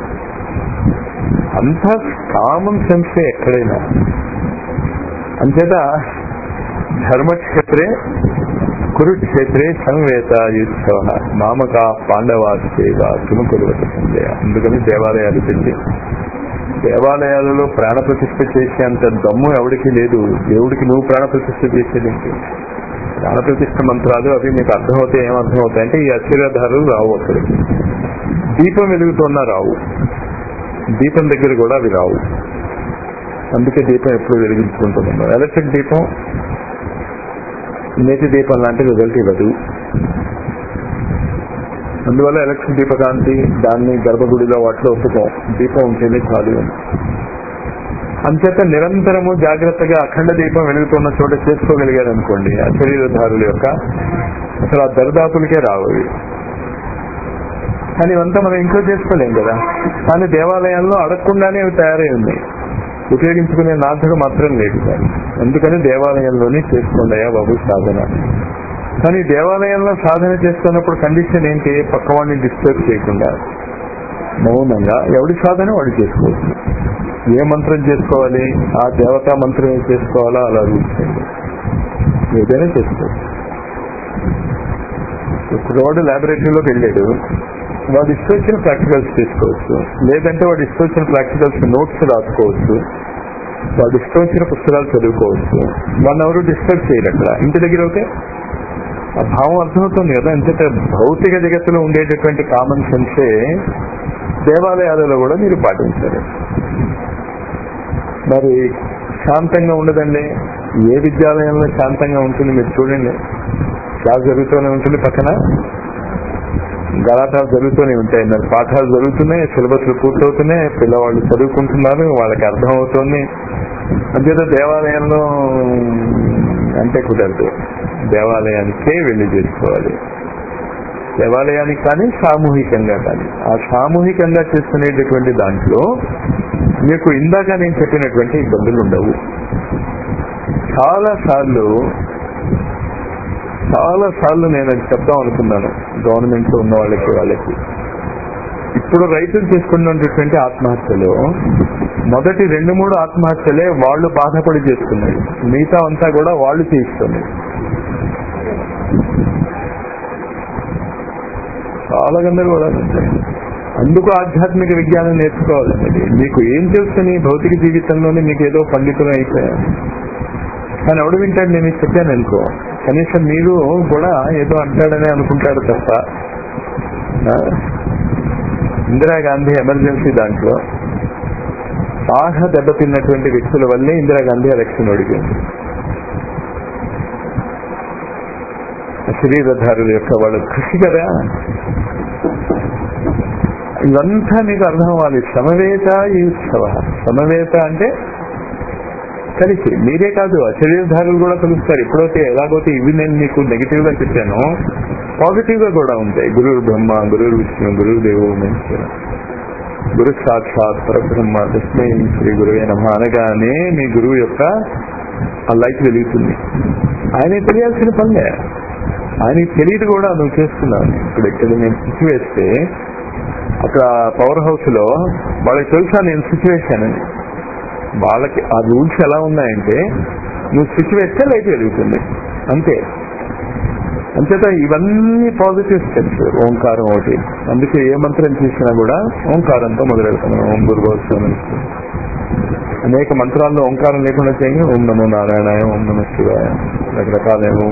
అంతా కామన్ సెన్సే ఎక్కడైనా అంచేత ధర్మక్షేత్రే కురుక్షేత్రే సంవేత యుత్సవ మామక పాండవాసేవ తుముకురువత సంజయ అందుకని దేవాలయాలు పెట్టి దేవాలయాలలో ప్రాణ ప్రతిష్ఠ చేసేంత దమ్ము ఎవడికి లేదు దేవుడికి నువ్వు ప్రాణ ప్రతిష్ఠ చేసేది ఏంటి ప్రాణ ప్రతిష్ఠ మంత్రాలు అవి మీకు అర్థమవుతాయి ఏం అర్థమవుతాయి అంటే ఈ అశ్చర్యధారులు రావు అక్కడికి దీపం వెలుగుతున్నా రావు దీపం దగ్గర కూడా అవి రావు అందుకే దీపం ఎప్పుడు వెలిగించుకుంటున్నాం ఎలక్ట్రిక్ దీపం నేతి దీపం లాంటి రిజల్ట్ ఇవ్వదు అందువల్ల ఎలక్ట్రిక్ దీపకాంతి దాన్ని గర్భగుడిలో వాటిలో ఒప్పుకోం దీపం ఉంటేనే చాలు అని అంచేత నిరంతరము జాగ్రత్తగా అఖండ దీపం వెలుగుతున్న చోట చేసుకోగలిగారు అనుకోండి ఆ శరీరధారుల యొక్క అసలు ఆ దరిదాపులకే రావు అవి కానీ ఇవంతా మనం ఇంట్లో చేసుకోలేం కదా కానీ దేవాలయాల్లో అడగకుండానే అవి తయారై ఉన్నాయి ఉపయోగించుకునే నాథుడు మాత్రం లేదు కానీ అందుకని దేవాలయంలోనే చేసుకోండియా బాబు సాధన కానీ దేవాలయంలో సాధన చేస్తున్నప్పుడు కండిషన్ ఏంటి పక్కవాడిని డిస్టర్బ్ చేయకుండా మౌనంగా ఎవడి సాధన వాడు చేసుకోవచ్చు ఏ మంత్రం చేసుకోవాలి ఆ దేవతా మంత్రం ఏం చేసుకోవాలో అలా చూసుకోండి ఏదైనా చేసుకోవచ్చు ఇప్పుడు వాడు ల్యాబొరేటరీలోకి వెళ్ళాడు వాడు ఇష్టం వచ్చిన ప్రాక్టికల్స్ చేసుకోవచ్చు లేదంటే వాడు ఇష్టం వచ్చిన ప్రాక్టికల్స్ నోట్స్ రాసుకోవచ్చు వాడు ఇష్టం వచ్చిన పుస్తకాలు చదువుకోవచ్చు వన్ అవర్ డిస్టర్బ్ చేయరు అక్కడ ఇంటి దగ్గర ఓకే ఆ భావం అర్థమవుతుంది కదా అంచేత భౌతిక జగత్తులో ఉండేటటువంటి కామన్ సెన్సే దేవాలయాలలో కూడా మీరు పాటించారు మరి శాంతంగా ఉండదండి ఏ విద్యాలయంలో శాంతంగా ఉంటుంది మీరు చూడండి క్లాస్ జరుగుతూనే ఉంటుంది పక్కన గలాటాలు జరుగుతూనే ఉంటాయి మరి పాఠాలు జరుగుతున్నాయి సిలబస్లు పూర్తవుతున్నాయి పిల్లవాళ్ళు చదువుకుంటున్నారు వాళ్ళకి అర్థం అవుతుంది అంతేత దేవాలయంలో అంటే కుదరదు దేవాలయానికే వెళ్ళి చేసుకోవాలి దేవాలయానికి కానీ సామూహికంగా కానీ ఆ సామూహికంగా చేసుకునేటటువంటి దాంట్లో మీకు ఇందాక నేను చెప్పినటువంటి ఇబ్బందులు ఉండవు చాలా సార్లు చాలా సార్లు నేను అది చెప్దాం అనుకున్నాను గవర్నమెంట్ లో ఉన్న వాళ్ళకి వాళ్ళకి ఇప్పుడు రైతులు చేసుకున్నటువంటి ఆత్మహత్యలు మొదటి రెండు మూడు ఆత్మహత్యలే వాళ్ళు బాధపడి చేసుకున్నారు మిగతా అంతా కూడా వాళ్ళు చేస్తున్నారు చాలా గందరగోళాలు ఉంటాయి అందుకు ఆధ్యాత్మిక విజ్ఞానం నేర్చుకోవాలన్నది మీకు ఏం తెలుస్తుంది భౌతిక జీవితంలోనే మీకు ఏదో పండితులు అయిపోయారు కానీ ఎవడు వింటాడు నేను ఇది చెప్పాను అనుకో కనీసం మీరు కూడా ఏదో అంటాడని అనుకుంటాడు తప్ప ఆ? ఇందిరాగాంధీ ఎమర్జెన్సీ దాంట్లో బాగా దెబ్బతిన్నటువంటి వ్యక్తుల వల్లే ఇందిరాగాంధీ ఎలక్షన్ ఓడిపోయింది శరీరధారుల యొక్క వాళ్ళ కృషి కదా ఇవంతా మీకు అర్థం అవ్వాలి సమవేత ఈ ఉత్సవ సమవేత అంటే కలిసి మీరే కాదు శరీరధారులు కూడా కలుస్తారు ఎప్పుడైతే ఎలాగైతే ఇవి నేను మీకు నెగిటివ్ గా చెప్పాను పాజిటివ్ గా కూడా ఉంటాయి గురువు బ్రహ్మ గురువు విష్ణు గురువు దేవు మహేశ్వర గురు సాక్షాత్ పరబ్రహ్మ తస్మై శ్రీ గురువే నమ అనగానే మీ గురువు యొక్క ఆ లైట్ వెలుగుతుంది ఆయన తెలియాల్సిన పనిలే ఆయనకి తెలియదు కూడా నువ్వు చేస్తున్నావు ఇప్పుడు ఇక్కడ నేను స్విచ్ వేస్తే అక్కడ పవర్ హౌస్ లో వాళ్ళకి తెలుసా నేను స్విచ్ వేశానని వాళ్ళకి ఆ రూల్స్ ఎలా ఉన్నాయంటే నువ్వు స్విచ్ వేస్తే లైట్ వెలుగుతుంది అంతే అంచేత ఇవన్నీ పాజిటివ్ స్టెప్స్ ఓంకారం ఒకటి అందుకే ఏ మంత్రం చేసినా కూడా ఓంకారంతో మొదలెడతాను ఓం గురుభోత్సవం అనేక మంత్రాల్లో ఓంకారం లేకుండా చేయండి ఓం నమో నారాయణ ఓం నమ శివాయ రకరకాలేమో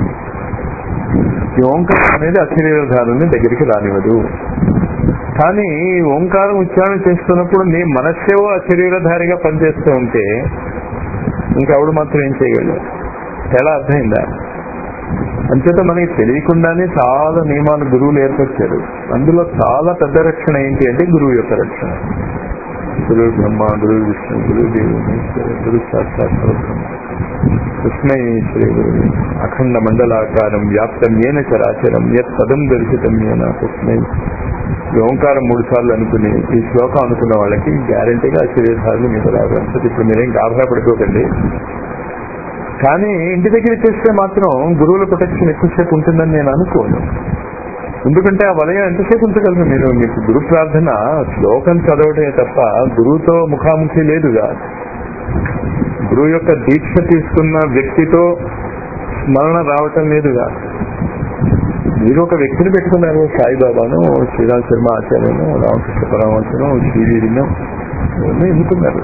ఈ ఓంకారం అనేది అశరీరధారుని దగ్గరికి రానివ్వదు కానీ ఈ ఓంకారం ఉచ్చారణ చేస్తున్నప్పుడు నీ మనస్సేవో అశరీరధారిగా పనిచేస్తూ ఉంటే ఇంకెవడు మాత్రం ఏం చేయగలడు ఎలా అర్థమైందా అంచేత మనకి తెలియకుండానే చాలా నియమాలు గురువులు ఏర్పరిచారు అందులో చాలా పెద్ద రక్షణ ఏంటి అంటే గురువు యొక్క రక్షణ గురు బ్రహ్మ గురు విష్ణు గురు దేవు మహేశ్వర గురు సాక్షాత్ పరబ్రహ్మ కృష్ణై శ్రీ గురు అఖండ మండలాకారం వ్యాప్తం ఏన చరాచరం యత్ పదం దర్శితం ఏన కృష్ణై ఈ ఓంకారం మూడు సార్లు అనుకుని ఈ శ్లోకం అనుకున్న వాళ్ళకి గ్యారంటీగా శరీరధారులు మీద రాదు అంటే ఇప్పుడు మీరేం గాభరా పడుకోకండి కానీ ఇంటి దగ్గర చేస్తే మాత్రం గురువుల ప్రొటెక్షన్ ఎక్కువసేపు ఉంటుందని నేను అనుకోను ఎందుకంటే ఆ వలయం ఎంతసేపు ఉంచగలరు మీరు మీకు గురు ప్రార్థన శ్లోకం చదవటమే తప్ప గురువుతో ముఖాముఖి లేదుగా గురువు యొక్క దీక్ష తీసుకున్న వ్యక్తితో స్మరణ రావటం లేదుగా మీరు ఒక వ్యక్తిని పెట్టుకున్నారు సాయిబాబాను శ్రీరామ్ శర్మ ఆచార్యను రామకృష్ణ పరమహంసను శ్రీవీరిను ఇవన్నీ ఎన్నుకున్నారు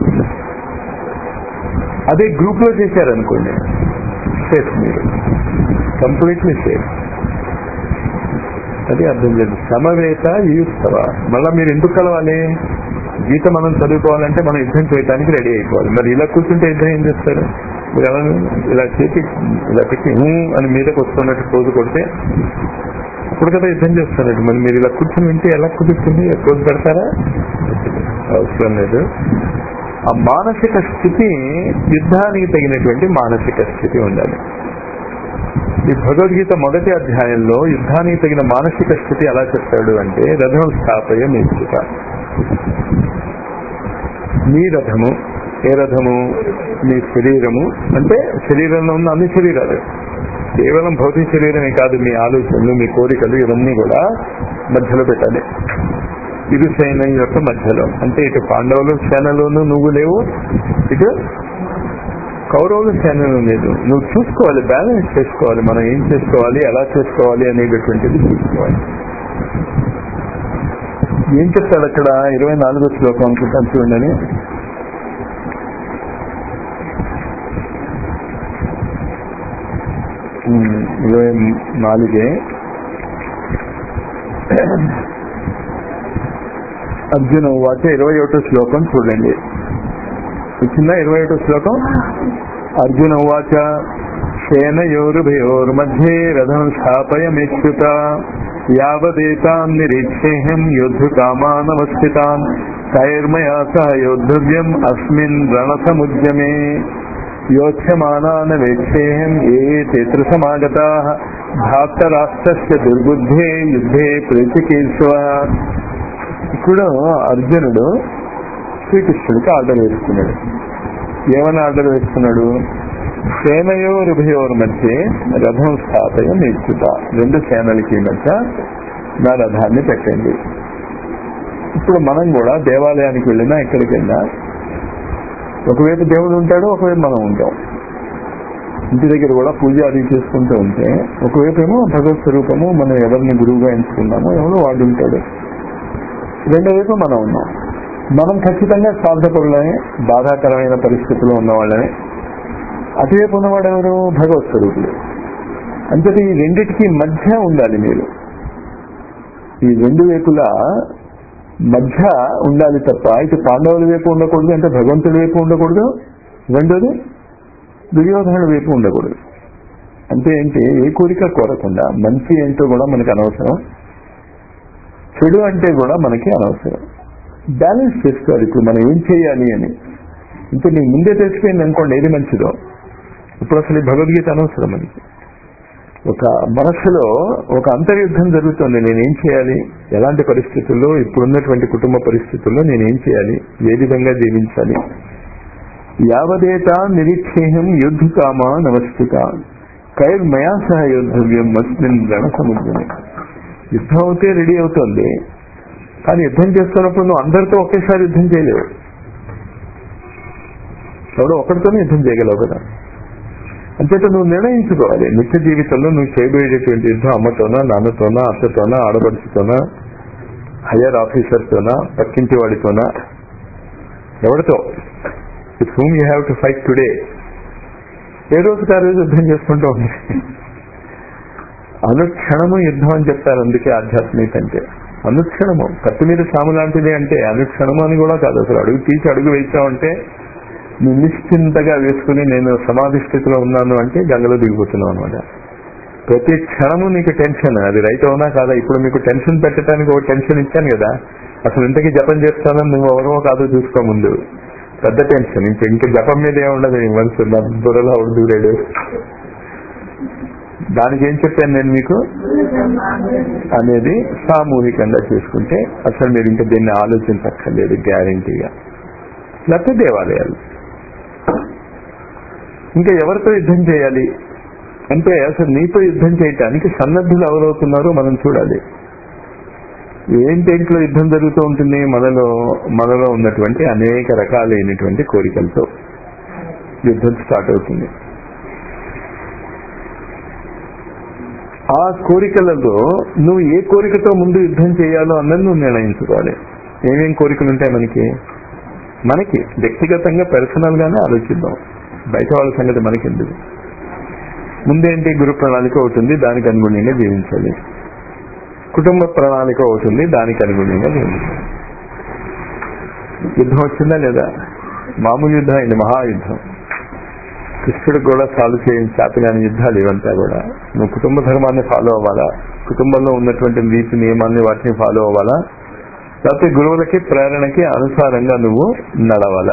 అదే గ్రూప్ లో చేశారనుకోండి సేఫ్ మీరు కంప్లీట్లీ సేఫ్ అది అర్థం లేదు సమవేత యూస్తవ మళ్ళా మీరు ఎందుకు కలవాలి గీత మనం చదువుకోవాలంటే మనం యుద్ధం చేయడానికి రెడీ అయిపోవాలి మరి ఇలా కూర్చుంటే యుద్ధం ఏం చేస్తారు మీరు ఎలా ఇలా చేతి ఇలా పెట్టి "ఊ" అని మీదకి వస్తున్నట్టు పోజు కొడితే ఇప్పుడు కదా యుద్ధం చేస్తారండి మరి మీరు ఇలా కూర్చుని వింటే ఎలా కుదురుతుంది పోజు పెడతారా అవసరం లేదు ఆ మానసిక స్థితి యుద్ధానికి తగినటువంటి మానసిక స్థితి ఉండాలి ఈ భగవద్గీత మొదటి అధ్యాయంలో యుద్ధానికి తగిన మానసిక స్థితి ఎలా చెప్తాడు అంటే రథం స్థాపయ నిశ్చిత నీ రథము ఏ రథము నీ శరీరము అంటే శరీరంలో ఉన్న అన్ని శరీరాలు కేవలం భౌతిక శరీరమే కాదు మీ ఆలోచనలు మీ కోరికలు ఇవన్నీ కూడా మధ్యలో పెట్టాలి ఇరు సైన్యం యొక్క మధ్యలో అంటే ఇటు పాండవులు సేనలోను నువ్వు లేవు ఇటు కౌరవుల సేనలు లేదు నువ్వు చూసుకోవాలి బ్యాలెన్స్ చేసుకోవాలి మనం ఏం చేసుకోవాలి ఎలా చేసుకోవాలి అనేటటువంటిది చూసుకోవాలి ఏం చెప్తాడు అక్కడ ఇరవై నాలుగో శ్లోకం అనుకుంటాను చూడండి ఉమ్, ఇరవై నాలుగే అర్జున వాచ ఇరవై ఒకటో శ్లోకం చూడండి వచ్చిందా ఇరవై ఒకటో శ్లోకం అర్జున వాచ సేనయోరుభయోర్मध्ये రథం స్థాపయమిచ్యుత యావదేతాన్ నిరీక్షేహం యోద్ధుకామానవస్థితాన్ కైర్మయా సహ యోద్ధవ్యం అస్మిన్ రణసముద్యమే యోచ్యమానాన వేక్షేహం ఏ తేత్ర సమాగతా భారతరాష్ట్రస్య దుర్బుద్ధే యుద్ధే ప్రేతికేశ్వ ఇప్పుడు అర్జునుడు శ్రీకృష్ణుడికి ఆర్డర్ వేసుకున్నాడు ఏమని ఆర్డర్ వేసుకున్నాడు సేనయోరుభయోర్ మధ్య రథం స్థాపయ నిశ్చిత రెండు సేనలకి మధ్య నా రథాన్ని పెట్టండి ఇప్పుడు మనం కూడా దేవాలయానికి వెళ్ళినా ఎక్కడికి వెళ్ళినా ఒకవైపు దేవుడు ఉంటాడు ఒకవైపు మనం ఉంటాం ఇంటి దగ్గర కూడా పూజ అది చేసుకుంటూ ఉంటే ఒకవైపు ఏమో భగవత్ స్వరూపము మనం ఎవరిని గురువుగా ఎంచుకున్నామో ఎవరో వాడు ఉంటాడు రెండో వైపు మనం ఉన్నాం మనం ఖచ్చితంగా స్వార్థపరులనే బాధాకరమైన పరిస్థితుల్లో ఉన్న వాళ్ళని అటువైపు ఉన్నవాడు ఎవరు భగవత్ స్వరూపుడు అంతటి ఈ రెండిటికి మధ్య ఉండాలి మీరు ఈ రెండు వైపులా మధ్య ఉండాలి తప్ప ఇటు పాండవుల వైపు ఉండకూడదు అంటే భగవంతుడి వైపు ఉండకూడదు రెండోది దుర్యోధనుడి వైపు ఉండకూడదు అంటే ఏంటి ఏ కోరిక కోరకుండా మంచి ఏంటో కూడా మనకు అనవసరం చెడు అంటే కూడా మనకి అనవసరం బ్యాలెన్స్ చేసుకోవాలి ఇప్పుడు మనం ఏం చేయాలి అని ఇంకా నీకు ముందే తెలిసిపోయింది అనుకోండి ఏది మంచిదో ఇప్పుడు అసలు ఈ భగవద్గీత అనవసరం మనకి ఒక మనస్సులో ఒక అంతర్యుద్ధం జరుగుతుంది నేనేం చేయాలి ఎలాంటి పరిస్థితుల్లో ఇప్పుడున్నటువంటి కుటుంబ పరిస్థితుల్లో నేనేం చేయాలి ఏ విధంగా జీవించాలి యావదేత నిరీక్షేహం యుద్ధకామ నమస్తిక కైర్మయా సహ యోద్ధవ్యం మస్మిన్ గణ సముద్రమే యుద్ధం అవుతే రెడీ అవుతుంది కానీ యుద్ధం చేస్తున్నప్పుడు నువ్వు అందరితో ఒకేసారి యుద్ధం చేయలేవు ఎవడో ఒకరితోనే యుద్ధం చేయగలవు కదా అంచేత నువ్వు నిర్ణయించుకోవాలి నిత్య జీవితంలో నువ్వు చేయబోయేటటువంటి యుద్ధం అమ్మతోనా నాన్నతోనా అత్తతోనా ఆడపడుచుతోనా హయ్యర్ ఆఫీసర్తోనా పక్కింటి వాడితోనా ఎవరితో with whom you have to fight today ఏ రోజుకి ఆ రోజు యుద్ధం చేసుకుంటూ ఉంది అనుక్షణము యుద్ధం అని చెప్తారు అందుకే ఆధ్యాత్మిక అంటే అనుక్షణము కత్తి మీద సాము లాంటిది అంటే అనుక్షణము అని కూడా కాదు అసలు అడుగు తీసి అడుగు వేసావంటే నువ్వు నిశ్చింతగా వేసుకుని నేను సమాధి స్థితిలో ఉన్నాను అంటే గంగలో దిగిపోతున్నావు అనమాట ప్రతి క్షణము నీకు టెన్షన్ అది రైట్ అవునా కాదా ఇప్పుడు మీకు టెన్షన్ పెట్టడానికి ఒక టెన్షన్ ఇచ్చాను కదా అసలు ఇంతకీ జపం చేస్తానని నువ్వు ఎవరో కాదో చూసుకో ముందు పెద్ద టెన్షన్ ఇంక ఇంక జపం మీద ఏముండదు నీ మనసు నా బుర్రలో దూరాడు దానికి ఏం చెప్పాను నేను మీకు అనేది సామూహికంగా చేసుకుంటే అసలు మీరు ఇంకా దీన్ని ఆలోచించక్కర్లేదు గ్యారంటీగా లేకపోతే దేవాలయాలు ఇంకా ఎవరితో యుద్ధం చేయాలి అంటే అసలు నీతో యుద్ధం చేయటానికి సన్నద్ధులు ఎవరవుతున్నారో మనం చూడాలి ఏంటి ఇంట్లో యుద్ధం జరుగుతూ ఉంటుంది మనలో మనలో ఉన్నటువంటి అనేక రకాలైనటువంటి కోరికలతో యుద్ధం స్టార్ట్ అవుతుంది ఆ కోరికలలో నువ్వు ఏ కోరికతో ముందు యుద్ధం చేయాలో అన్నది నువ్వు నిర్ణయించుకోవాలి ఏమేం కోరికలు ఉంటాయి మనకి మనకి వ్యక్తిగతంగా పర్సనల్ గానే ఆలోచిద్దాం బయట వాళ్ళ సంగతి మనకి ఎందుకు ముందేంటి గురు ప్రణాళిక అవుతుంది దానికి అనుగుణంగా జీవించాలి కుటుంబ ప్రణాళిక అవుతుంది దానికి అనుగుణంగా జీవించాలి యుద్ధం వచ్చిందా లేదా మామూలు యుద్ధం అయింది మహాయుద్ధం కృష్ణుడికి కూడా సాల్వ్ చేయని చేతగాని యుద్ధాలు ఇవంతా కూడా నువ్వు కుటుంబ ధర్మాన్ని ఫాలో అవ్వాలా కుటుంబంలో ఉన్నటువంటి నీతి నియమాన్ని వాటిని ఫాలో అవ్వాలా లేకపోతే గురువులకి ప్రేరణకి అనుసారంగా నువ్వు నడవాలా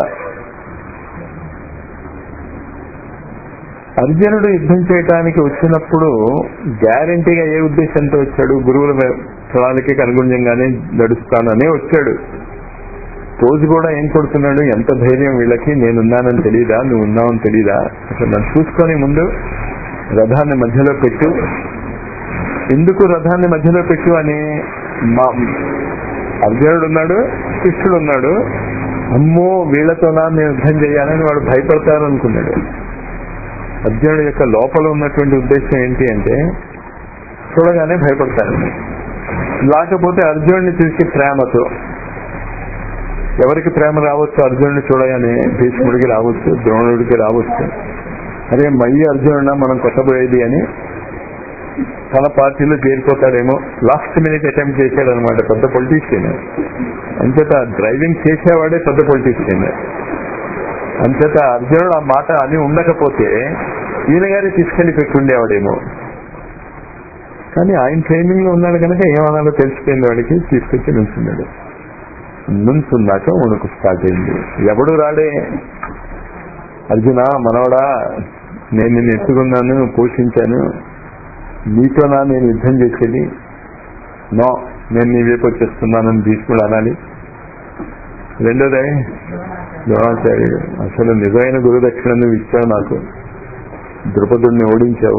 అర్జునుడు యుద్ధం చేయడానికి వచ్చినప్పుడు గ్యారంటీగా ఏ ఉద్దేశంతో వచ్చాడు గురువుల ప్రణాళికకి అనుగుణంగానే నడుస్తాననే వచ్చాడు రోజు కూడా ఏం కొడుతున్నాడు ఎంత ధైర్యం వీళ్ళకి నేనున్నానని తెలీదా నువ్వు ఉన్నావని తెలీదా అసలు నన్ను చూసుకొని ముందు రథాన్ని మధ్యలో పెట్టు ఎందుకు రథాన్ని మధ్యలో పెట్టు అని మా అర్జునుడు ఉన్నాడు కృష్ణుడు ఉన్నాడు అమ్మో వీళ్లతోనా నేను యుద్ధం చేయాలని వాడు భయపడతారు అనుకున్నాడు అర్జునుడు యొక్క లోపల ఉన్నటువంటి ఉద్దేశం ఏంటి అంటే చూడగానే భయపడతారు లేకపోతే అర్జునుడిని చూసి ప్రేమతో ఎవరికి ప్రేమ రావచ్చు అర్జునుడిని చూడగానే భీష్ముడికి రావచ్చు ద్రోణుడికి రావచ్చు అరే మయ్యి అర్జునుడా మనం కొట్టబోయేది అని తన పార్టీలో చేరిపోతాడేమో లాస్ట్ మినిట్ అటెంప్ట్ చేశాడు అనమాట పెద్ద పొలిటీషియన్ అంచేత డ్రైవింగ్ చేసేవాడే పెద్ద పొలిటీషియన్ అంచేత అర్జునుడు ఆ మాట అని ఉండకపోతే ఈయన గారి తీసుకెళ్లి పెట్టుండేవాడేమో కానీ ఆయన ట్రైనింగ్ లో ఉన్నాడు కనుక ఏమనాలో తెలిసిపోయింది వాడికి తీసుకొచ్చి నుంచున్నాడు నుంచున్నాక ఉణుకు స్టార్ట్ అయింది ఎవడు రాడే అర్జున మనవడా నేను నిన్ను ఎత్తుకున్నాను పోషించాను నీతోనా నేను యుద్ధం చేసేది నో నేను నీ వైపు వచ్చేస్తున్నానని భీష్ముడు అనాలి రెండోదే ద్రోణాచార్యుడు అసలు నిజమైన గురుదక్షిణ నువ్వు ఇచ్చావు నాకు ద్రుపదుడిని ఓడించావు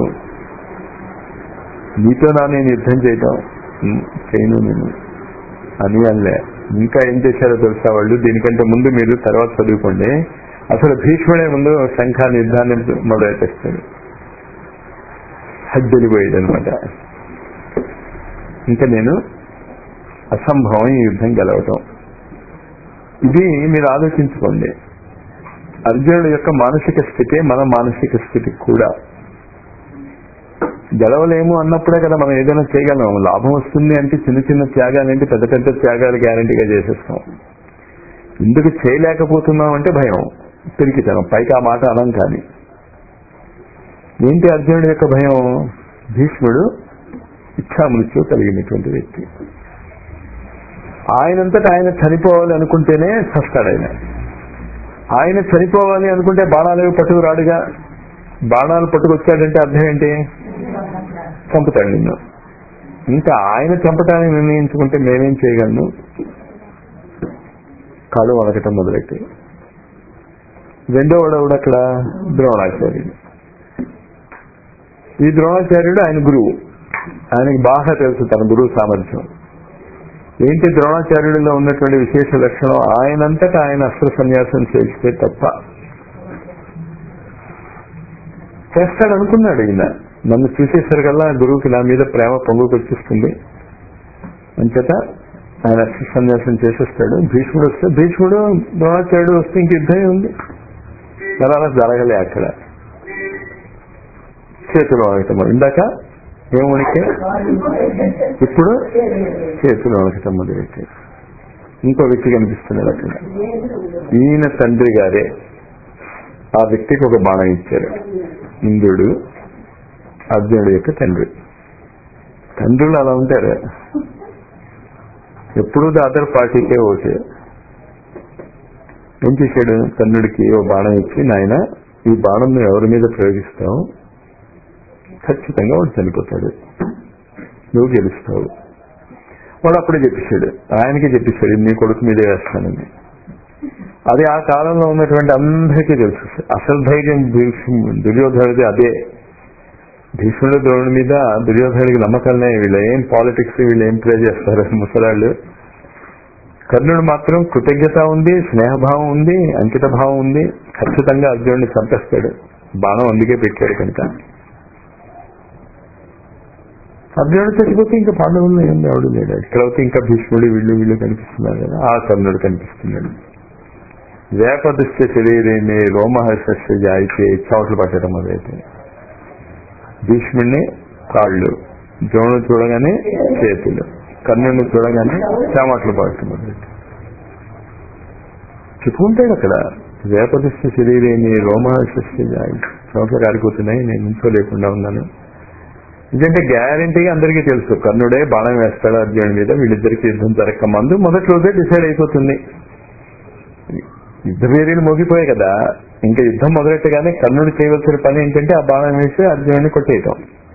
నీతో నా నేను యుద్ధం చేయటం ఉమ్, చేయను నేను అని అనలే ఇంకా ఏం చేశారో తెలుసా వాళ్ళు దీనికంటే ముందు మీరు తర్వాత చదువుకోండి అసలు భీష్ముడే ముందు శంఖాన్ని యుద్ధాన్ని మొదలెట్టేస్తాడు హద్దెలిపోయాడు అనమాట ఇంకా నేను అసంభవం ఈ యుద్ధం గెలవటం ఇది మీరు ఆలోచించుకోండి అర్జునుడి యొక్క మానసిక స్థితి మన మానసిక స్థితి కూడా గెలవలేము అన్నప్పుడే కదా మనం ఏదైనా చేయగలం లాభం వస్తుంది అంటే చిన్న చిన్న త్యాగాలు ఏంటి పెద్ద పెద్ద త్యాగాలు గ్యారంటీగా చేసేస్తాం ఎందుకు చేయలేకపోతున్నాం అంటే భయం పిరికితనం పైకి ఆ మాట అనం కానీ ఏంటి అర్జునుడి యొక్క భయం భీష్ముడు ఇచ్చామృత్యు కలిగినటువంటి వ్యక్తి ఆయనంతటా ఆయన చనిపోవాలి అనుకుంటేనే చస్తాడు ఆయన ఆయన చనిపోవాలి అనుకుంటే బాణాలు పట్టుకు రాడుగా బాణాలు పట్టుకొచ్చాడంటే అర్థం ఏంటి చంపుతాడు నిన్ను ఇంకా ఆయన చంపటానికి నిర్ణయించుకుంటే మేమేం చేయగలను కాడు వణకటం మొదలెట్టి రెండో వాడు అక్కడ ద్రోణాచార్యుడు ఈ ద్రోణాచార్యుడు ఆయన గురువు ఆయనకి బాగా తెలుసు తన గురువు సామర్థ్యం ఏంటి ద్రోణాచార్యుడిలో ఉన్నటువంటి విశేష లక్షణం ఆయనంతటా ఆయన అస్త్ర సన్యాసం చేస్తే తప్ప చేస్తాడు అనుకున్నాడు ఈయన నన్ను చూసేసరికల్లా గురువుకి నా మీద ప్రేమ పొంగుకొచ్చిస్తుంది అంచేత ఆయన అస్త్ర సన్యాసం చేసేస్తాడు భీష్ముడు వస్తే భీష్ముడు ద్రోణాచార్యుడు వస్తే ఇంక యుద్ధమే ఉంది మరి అలా జరగలే అక్కడ చేతులు వణకటం ఇందాక ఏం వణికే ఇప్పుడు చేతులు వణకటం మొదలెట్టే ఇంకో వ్యక్తి కనిపిస్తున్నాడు అక్కడ ఈయన తండ్రి గారే ఆ వ్యక్తికి ఒక బాణం ఇచ్చారు ఇంద్రుడు అర్జునుడు యొక్క తండ్రి తండ్రులు అలా ఉంటారు ఎప్పుడూ ద అదర్ పార్టీకే ఓకే ఏం చేశాడు తండ్రుడికి ఓ బాణం ఇచ్చి నాయన ఈ బాణం నువ్వు ఎవరి మీద ప్రయోగిస్తావు ఖచ్చితంగా వాడు చనిపోతాడు నువ్వు గెలుస్తావు వాడు అప్పుడే చెప్పేశాడు ఆయనకి చెప్పేశాడు నీ కొడుకు మీదే వేస్తానని అది ఆ కాలంలో ఉన్నటువంటి అందరికీ తెలుసు అసలు ధైర్యం భీష్ము- దుర్యోధనుడిది అదే భీష్ముడు ద్రోణుడి మీద దుర్యోధనుడికి నమ్మకాలనే వీళ్ళు ఏం పాలిటిక్స్ వీళ్ళు ఏం ప్లే చేస్తారు ముసలాళ్ళు కర్ణుడు మాత్రం కృతజ్ఞత ఉంది స్నేహభావం ఉంది అంకిత భావం ఉంది ఖచ్చితంగా అర్జునుడిని చంపేస్తాడు బాణం అందుకే పెట్టాడు కనుక అర్జునుడు చచ్చిపోతే ఇంకా పాండవుల్లో ఏం ఎవడు లేడు ఇక్కడైతే ఇంకా భీష్ముడు వీళ్ళు వీళ్ళు కనిపిస్తున్నారు కదా ఆ కర్ణుడు కనిపిస్తున్నాడు వేపదృష్ట శరీరేని రోమహర్ష జాయితే చోట్లు పట్టడం మొదలైతే భీష్ముడిని కాళ్ళు ద్రోణుడు చూడగానే చేతులు కర్ణుడిని చూడగానే చామట్లు పడటం మొదలైతే చెప్పుకుంటాడు అక్కడ వేపదృష్ట శరీరేని రోమహర్ష జాయి చోట్ల కారిపోతున్నాయి నేను ఇంట్లో లేకుండా ఉన్నాను ఎందుకంటే గ్యారంటీగా అందరికీ తెలుసు కర్ణుడే బాణం వేస్తాడు అర్జునుడి మీద వీళ్ళిద్దరికి యుద్ధం జరగక ముందు మొదటి రోజే డిసైడ్ అయిపోతుంది యుద్ధ వేరీలు మోగిపోయాయి కదా ఇంకా యుద్ధం మొదలెట్టగానే కర్ణుడు చేయవలసిన పని ఏంటంటే ఆ బాణం వేసి అర్జునుడిని కొట్టేయటం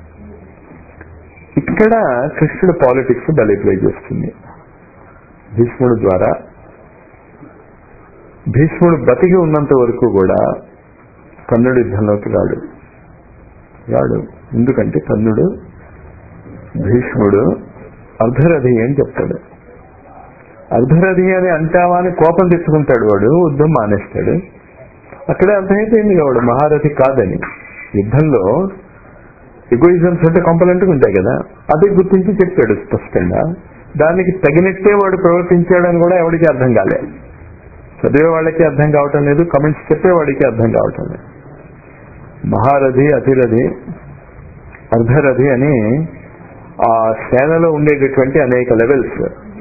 ఇక్కడ కృష్ణుడు పాలిటిక్స్ బలి ప్లే చేస్తుంది భీష్ముడు ద్వారా భీష్ముడు బతికి ఉన్నంత వరకు కూడా కర్ణుడు యుద్ధంలోకి రాడు రాడు ఎందుకంటే కర్ణుడు భీష్ముడు అర్ధరథి అని చెప్తాడు అర్ధరథి అని అంటావా అని కోపం తెచ్చుకుంటాడు వాడు యుద్ధం మానేస్తాడు అక్కడే అర్థమైపోయింది వాడు మహారథి కాదని యుద్ధంలో ఎగోయిజమ్స్ అంటే కాంపనెంట్ ఉంటాయి కదా అదే గుర్తించి చెప్పాడు స్పష్టంగా దానికి తగినట్టే వాడు ప్రవర్తించాడని కూడా ఎవరికి అర్థం కాలే చదివే వాళ్ళకి అర్థం కావటం లేదు కమెంట్స్ చెప్పేవాడికి అర్థం కావటం లేదు మహారథి అతిరథి అర్ధరథి అని ఆ సేనలో ఉండేటటువంటి అనేక లెవెల్స్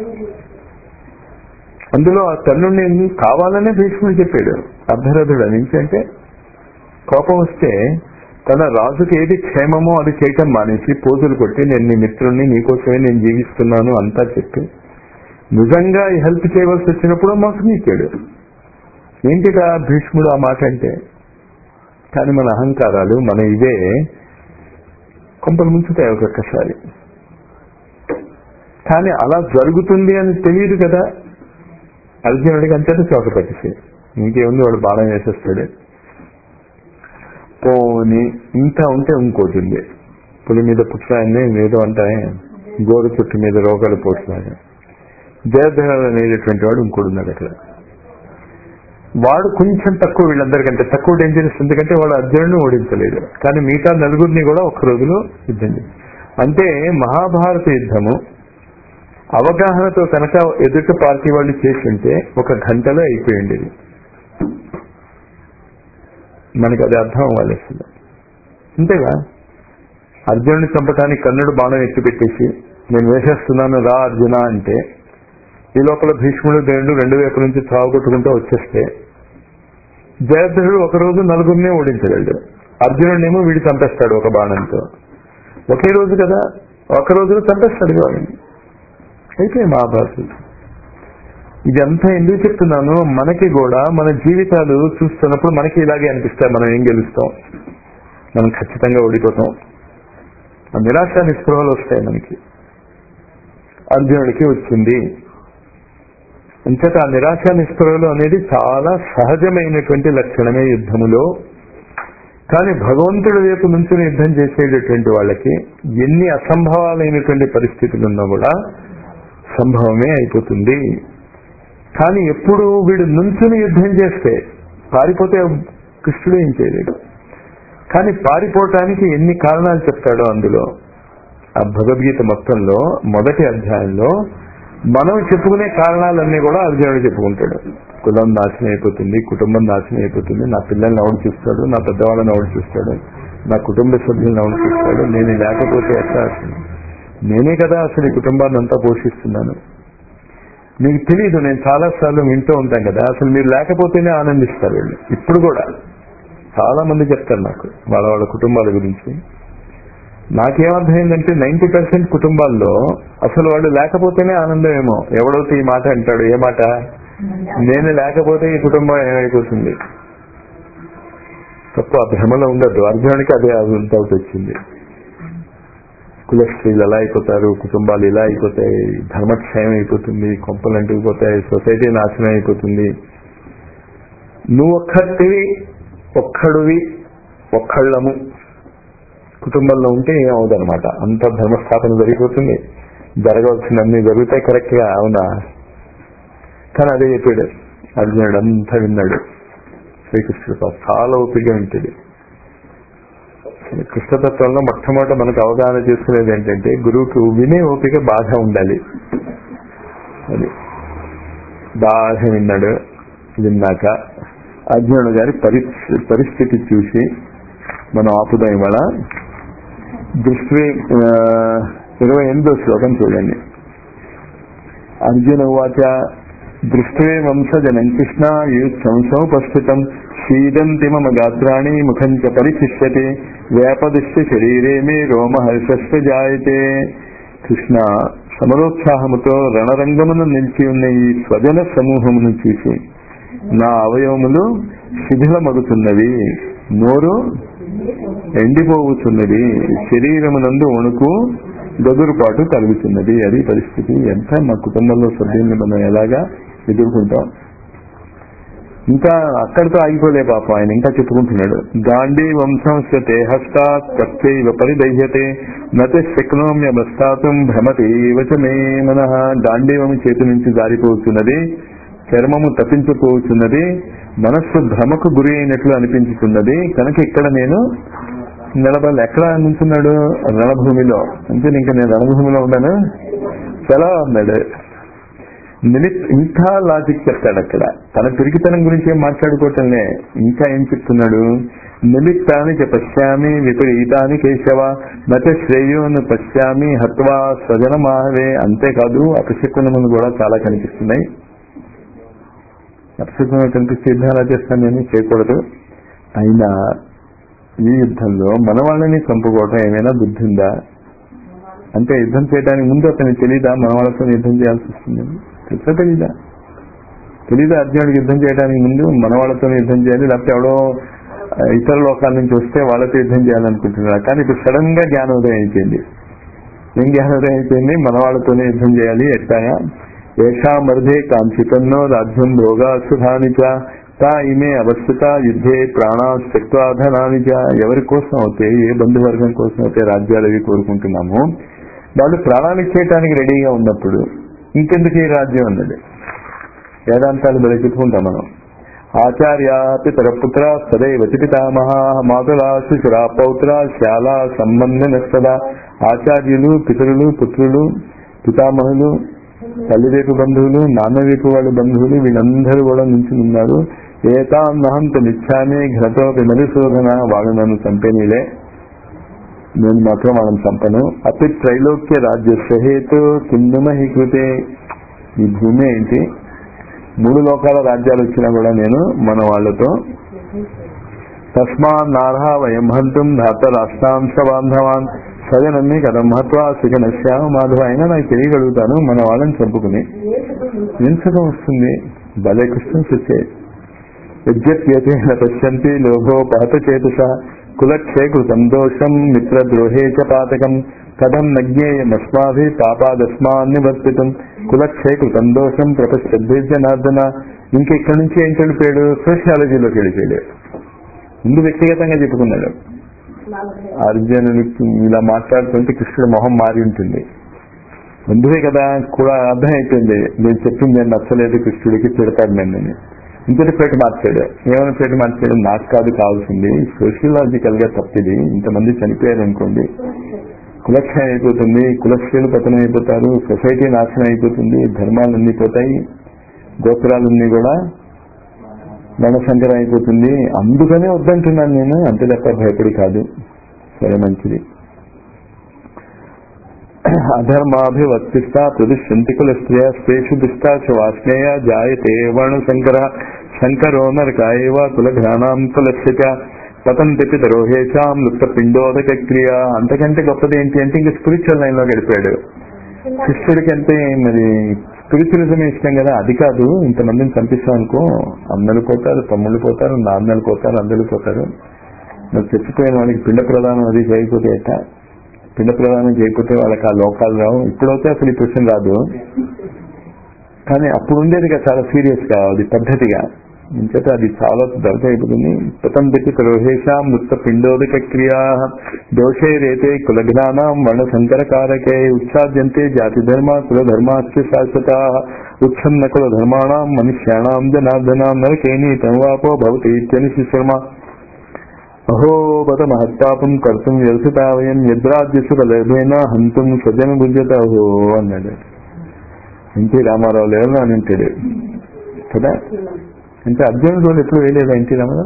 అందులో ఆ కర్ణుడిని కావాలనే భీష్ముడు చెప్పాడు అర్ధరథుడు అని అంటే కోపం వస్తే తన రాజుకి ఏది క్షేమమో అది చేయటం మానేసి పోజులు కొట్టి నేను నీ మిత్రుణ్ణి నీకోసమే నేను జీవిస్తున్నాను అంతా చెప్పి నిజంగా ఈ హెల్ప్ చేయవలసి వచ్చినప్పుడు మాకు నీకాడు ఏంటిగా భీష్ముడు ఆ మాట అంటే కానీ మన అహంకారాలు మన ఇవే కొంపలు ముంచుతాయి ఒక్కొక్కసారి కానీ అలా జరుగుతుంది అని తెలియదు కదా అర్జునుడికి అంతటా చోక పెట్టేసి ఇంకేముంది వాడు బాణం వేసేస్తాడు పోని ఇంకా ఉంటే ఇంకోటి ఉంది పులి మీద పుట్లాయన్ని ఏదో అంటాయి గోరు చుట్టు మీద రోగాలు పోతున్నాయి జయధరాలు అనేటటువంటి వాడు ఇంకోటి ఉన్నాడు అక్కడ వాడు కొంచెం తక్కువ వీళ్ళందరికంటే తక్కువ డేంజరస్ ఎందుకంటే వాడు అర్జునుడిని ఓడించలేదు కానీ మిగతా నలుగురిని కూడా ఒక్క రోజులో యుద్ధం చేసి అంటే మహాభారత యుద్ధము అవగాహనతో కనుక ఎదుటి పార్టీ వాళ్ళు చేసి ఉంటే ఒక గంటలో అయిపోయింది ఇది మనకి అది అర్థం అవ్వాలి అసలు అంతేగా అర్జునుడిని చంపటానికి కన్నుడు బాణం ఎత్తి పెట్టేసి నేను వేసేస్తున్నాను రా అర్జున అంటే ఈ లోపల భీష్ముడు దేవుడు రెండు వైపు నుంచి చావు కొట్టుకుంటూ వచ్చేస్తే జయద్రుడు ఒక రోజు నలుగురినే ఓడించగలడు అర్జునుడినేమో వీడి చంపేస్తాడు ఒక బాణంతో ఒకే రోజు కదా ఒక రోజులో చంపేస్తాడు వాడిని అయితే మహాభారతం ఇదంతా ఎందుకు చెప్తున్నాను మనకి కూడా మన జీవితాలు చూస్తున్నప్పుడు మనకి ఇలాగే అనిపిస్తాయి మనం ఏం గెలుస్తాం మనం ఖచ్చితంగా ఓడిపోతాం ఆ నిరాశ నిస్పృహలు వస్తాయి మనకి అర్జునుడికి వచ్చింది అంచేత ఆ నిరాశ నిస్పృహలు అనేది చాలా సహజమైనటువంటి లక్షణమే యుద్ధములో కానీ భగవంతుడి వైపు నుంచి యుద్ధం చేసేటటువంటి వాళ్ళకి ఎన్ని అసంభవాలైనటువంటి పరిస్థితులు ఉన్నా కూడా సంభవమే అయిపోతుంది కానీ ఎప్పుడు వీడు నుంచుని యుద్ధం చేస్తే పారిపోతే కృష్ణుడు ఏం చేయలేడు కానీ పారిపోవటానికి ఎన్ని కారణాలు చెప్తాడో అందులో ఆ భగవద్గీత మొత్తంలో మొదటి అధ్యాయంలో మనం చెప్పుకునే కారణాలన్నీ కూడా అర్జునుడు చెప్పుకుంటాడు కులం నాశనం అయిపోతుంది కుటుంబం నాశనం అయిపోతుంది నా పిల్లల్ని ఎవడు చూస్తాడు నా పెద్దవాళ్ళని ఎవడు చూస్తాడు నా కుటుంబ సభ్యులను ఎవడు చూస్తాడు నేను లేకపోతే ఎట్లా అసలు నేనే కదా అసలు ఈ కుటుంబాన్ని అంతా పోషిస్తున్నాను మీకు తెలియదు నేను చాలా సార్లు వింటూ ఉంటాను కదా అసలు మీరు లేకపోతేనే ఆనందిస్తారు వీళ్ళు ఇప్పుడు కూడా చాలా మంది చెప్తారు నాకు వాళ్ళ వాళ్ళ కుటుంబాల గురించి నాకేమర్థమైందంటే నైన్టీ పర్సెంట్ కుటుంబాల్లో అసలు వాళ్ళు లేకపోతేనే ఆనందం ఏమో ఎవడైతే ఈ మాట అంటాడు ఏ మాట నేను లేకపోతే ఈ కుటుంబం ఏమైపోతుంది తప్పు ఆ భ్రమలో ఉండదు అర్జునుడికి అదే డౌట్ వచ్చింది కుల స్త్రీలు ఎలా అయిపోతారు కుటుంబాలు ఇలా అయిపోతాయి ధర్మక్షయం అయిపోతుంది కొంపలు అంటుకుపోతాయి సొసైటీ నాశనం అయిపోతుంది నువ్వు ఒక్కటివి ఒక్కడివి ఒక్కళ్ళము కుటుంబంలో ఉంటే ఏమవుదనమాట అంత ధర్మస్థాపన జరిగిపోతుంది జరగవలసినన్ని జరుగుతాయి కరెక్ట్ గా అవునా కానీ అదే చెప్పాడు అర్జునుడు అంతా విన్నాడు శ్రీకృష్ణుడు చాలా ఓపిక ఉంటుంది కృష్ణతత్వంలో మొట్టమొదట మనకు అవగాహన చేసుకునేది ఏంటంటే గురువుకు వినే ఓపిక బాగా ఉండాలి అది బాగా విన్నాడు విన్నాక అర్జునుడు గారి పరిస్థితి పరిస్థితి చూసి మనం ఆపుదాం ఇవాళ దృష్టి ఇరవై ఎనిమిదో శ్లోకం చూడండి అర్జున వాచ దృష్టే వంశజనం కృష్ణ సంసోపస్థితం క్షీదంతి మమ గాత్రాణి ముఖం చ పరిశిష్యతే వేపదిష్ట శరీరే మే రోమహర్షస్వ జాయతే కృష్ణ సమరోత్సాహముతో రణరంగమును నిలిచి ఉన్న ఈ స్వజన సమూహమును చూసి నా అవయవములు శిథిలమగుతున్నవి నోరు ఎండిపోవుతున్నది శరీరమునందు వణుకు గదురుపాటు కలుగుతున్నది అది పరిస్థితి ఎంత మా కుటుంబంలో సభ్యుల్ని మనం ఎలాగా ఎదుర్కొంటాం ఇంకా అక్కడితో ఆగిపోలే పాప ఆయన ఇంకా చెప్పుకుంటున్నాడు గాంధీ వంశంస్యతే హస్తాత్ ప్రత్యైవ పరిదహ్యతే నత శక్నోమ్యవస్థాతం భ్రమతి వచమే మన గాంధీవము చేతి నుంచి జారిపోతున్నది చర్మము తప్పించిపోతున్నది మనస్సు భ్రమకు గురి అయినట్లు అనిపించుతున్నది కనుక ఇక్కడ నేను నిలబడి ఎక్కడ నిల్చున్నాడు రణభూమిలో అంటే ఇంకా నేను రణభూమిలో ఉన్నాను సెలవు అన్నాడు నిమిత్ ఇంకా లాజిక్ చెప్తాడు అక్కడ తన పిరికితనం గురించి ఏం మాట్లాడుకోవటంలే ఇంకా ఏం చెప్తున్నాడు నిమిత్తాన్ని చ పశ్యామి విపరీతాన్ని కేశవ నచ శ్రేయోను పశ్యామి హత్వా స్వజన మాహవే అంతేకాదు అపశకునములు కూడా చాలా కనిపిస్తున్నాయి అపశకునం కనిపిస్తే యుద్ధం ఎలా చేస్తాను నేను చేయకూడదు అయినా ఈ యుద్ధంలో మన వాళ్ళని చంపుకోవటం ఏమైనా బుద్ధి ఉందా అంటే యుద్ధం చేయడానికి ముందు అతనికి తెలీదా మన వాళ్ళతో యుద్ధం చేయాల్సి వస్తుంది తెలుసా తెలీదా తెలీదా అర్జునుడికి యుద్ధం చేయడానికి ముందు మన వాళ్ళతో యుద్ధం చేయాలి లేకపోతే ఎవడో ఆ, ఇతర లోకాల నుంచి వస్తే వాళ్ళతో యుద్ధం చేయాలనుకుంటున్నారు కానీ ఇప్పుడు సడన్ గా జ్ఞానోదయం అయిపోయింది ఏం జ్ఞానోదయం అయిపోయింది మన వాళ్ళతోనే యుద్ధం చేయాలి ఎట్టాగా ఏషా మర్ధే కాంక్షితన్నో రాజ్యం భోగా సుఖాని చ తా ఇమే అవస్థిత యుద్ధే ప్రాణా ధనాని చ ఎవరి కోసం అయితే ఏ బంధువర్గం కోసం అయితే రాజ్యాలు అవి కోరుకుంటున్నామో వాళ్ళు ప్రాణాలు ఇచ్చేయటానికి రెడీగా ఉన్నప్పుడు ఇంకెందుకు ఈ రాజ్యం అన్నది వేదాంతాలు బలి చెప్పుకుంటాం మనం ఆచార్య పితరపుత్ర సదైవ పితామహ మాతుల శిశుర పౌత్ర శాల సంబంధ సదా ఆచార్యులు పితరులు పుత్రులు పితామహులు తల్లివైపు బంధువులు నాన్నవైపు వాళ్ళ బంధువులు వీళ్ళందరూ కూడా నుంచి ఉన్నారు ఏతాం నహంత నిచ్చామి ఘనతో మధుశోధన వాళ్ళు నన్ను చంపేనీలే నేను మాత్రం వాళ్ళని చంపను అతి త్రైలోక్య రాజ్య సహేతు కిందమహి కృతే ఈ భూమి ఏంటి మూడు లోకాల రాజ్యాలు వచ్చినా కూడా నేను మన వాళ్ళతో తస్మాన్ నార్హ వయం హంతుం ధాత రాష్ట్రాంశ బాంధవాన్ సజనన్ని కథం మహత్వా సుఖనశ్యామ మాధవ అయినా నాకు తెలియగలుగుతాను మన వాళ్ళని చంపుకుని ఏం సుఖం వస్తుంది భలే కృష్ణం చూసే యజ్ఞప్యతేన పశ్యంతి లోభోపహత చేతుష కులక్షేకృతం దోషం మిత్రద్రోహే చ పాతకం కథం నజ్ఞేయమస్మాభి పాపాదస్మాన్ నివర్తితం కులక్షేకృతం దోషం ప్రపశ్యద్భిర్జనార్దన ఇంకెక్కడి నుంచి ఏం చెడిపోయాడు సోషియాలజీలోకి వెళ్ళిపోయాడు ముందు వ్యక్తిగతంగా చెప్పుకున్నాడు అర్జునుడికి ఇలా మాట్లాడుతుంటే కృష్ణుడు మొహం మారి ఉంటుంది బంధువే కదా కూడా అర్థమైపోయింది నేను చెప్పింది నేను నచ్చలేదు కృష్ణుడికి తిడతాడు నన్ను ఇంతటి పేట మార్చాడు ఏమైనా పేట మార్చాడు నాకు కాదు కావాల్సింది సోషియలాజికల్ గా తప్పిది ఇంతమంది చనిపోయారు అనుకోండి కులక్షయం అయిపోతుంది కులక్షలు పతనం అయిపోతారు సొసైటీ నాశనం అయిపోతుంది ధర్మాలన్నీ పోతాయి గోపురాలన్నీ కూడా రణసంకరం అయిపోతుంది అందుకనే వద్దంటున్నాను నేను అంతే తప్ప భయపడి కాదు సరే మంచిది అధర్మాభివర్తిస్తా ప్రదుష్యంతి కుల స్త్రియ స్త్రీషు దుష్టా చ వాస్నేయ జాయతే వర్ణ శంకర శంకరో నరకాయవ కులఘ్రాణాం కులస్య చ పతంతి పితరోహేషాం లుప్త పిండోదక క్రియ అంతకంటే గొప్పది ఏంటి అంటే ఇంక స్పిరిచువల్ లైన్ లో గడిపాడు శిష్యుడికి అంటే మరి స్పిరిచువలిజం ఇష్టం కదా అది కాదు ఇంతమందిని చంపిస్తాం అనుకో అన్నలు పోతారు తమ్ముళ్ళు పోతారు నాన్నలు పోతారు అందరూ పోతారు మరి చచ్చిపోయిన వాడికి పిండ ప్రదానం అది చేయకపోతే ఎట్టా పిండ ప్రదానం చేయకపోతే వాళ్ళకి ఆ లోకాలు రావు ఇప్పుడైతే అసలు ఈ క్వశ్చన్ రాదు కానీ అప్పుడు ఉండేది కదా చాలా సీరియస్ గా అది పద్ధతిగా ఇంచేత అది చాలా దర్శ అయిపోతుంది పతం పెట్టి రోహేషా మృత పిండోదక క్రియా దోషే రేతే కులజ్ఞానం వర్ణ సంకర కారకే ఉచ్చాద్యంతే జాతి ధర్మ కుల ధర్మాస్య శాశ్వత ఉచ్ఛన్న కుల ధర్మాణం మనుష్యాణం జనార్దనాం నరకేని తన్వాపో భవతి ఇత్యని శర్మ అహో బత మహత్తాపం కర్తం వ్యవసితా వయం యద్రాజ్యసు కలభేన హంతం సజన భుజత అహో అన్నాడు ఎన్టీ రామారావు లేరు అని అంటాడు కదా అంటే అర్జునుడు రోజు ఎప్పుడు వేయలేదా ఎన్టీ రామారావు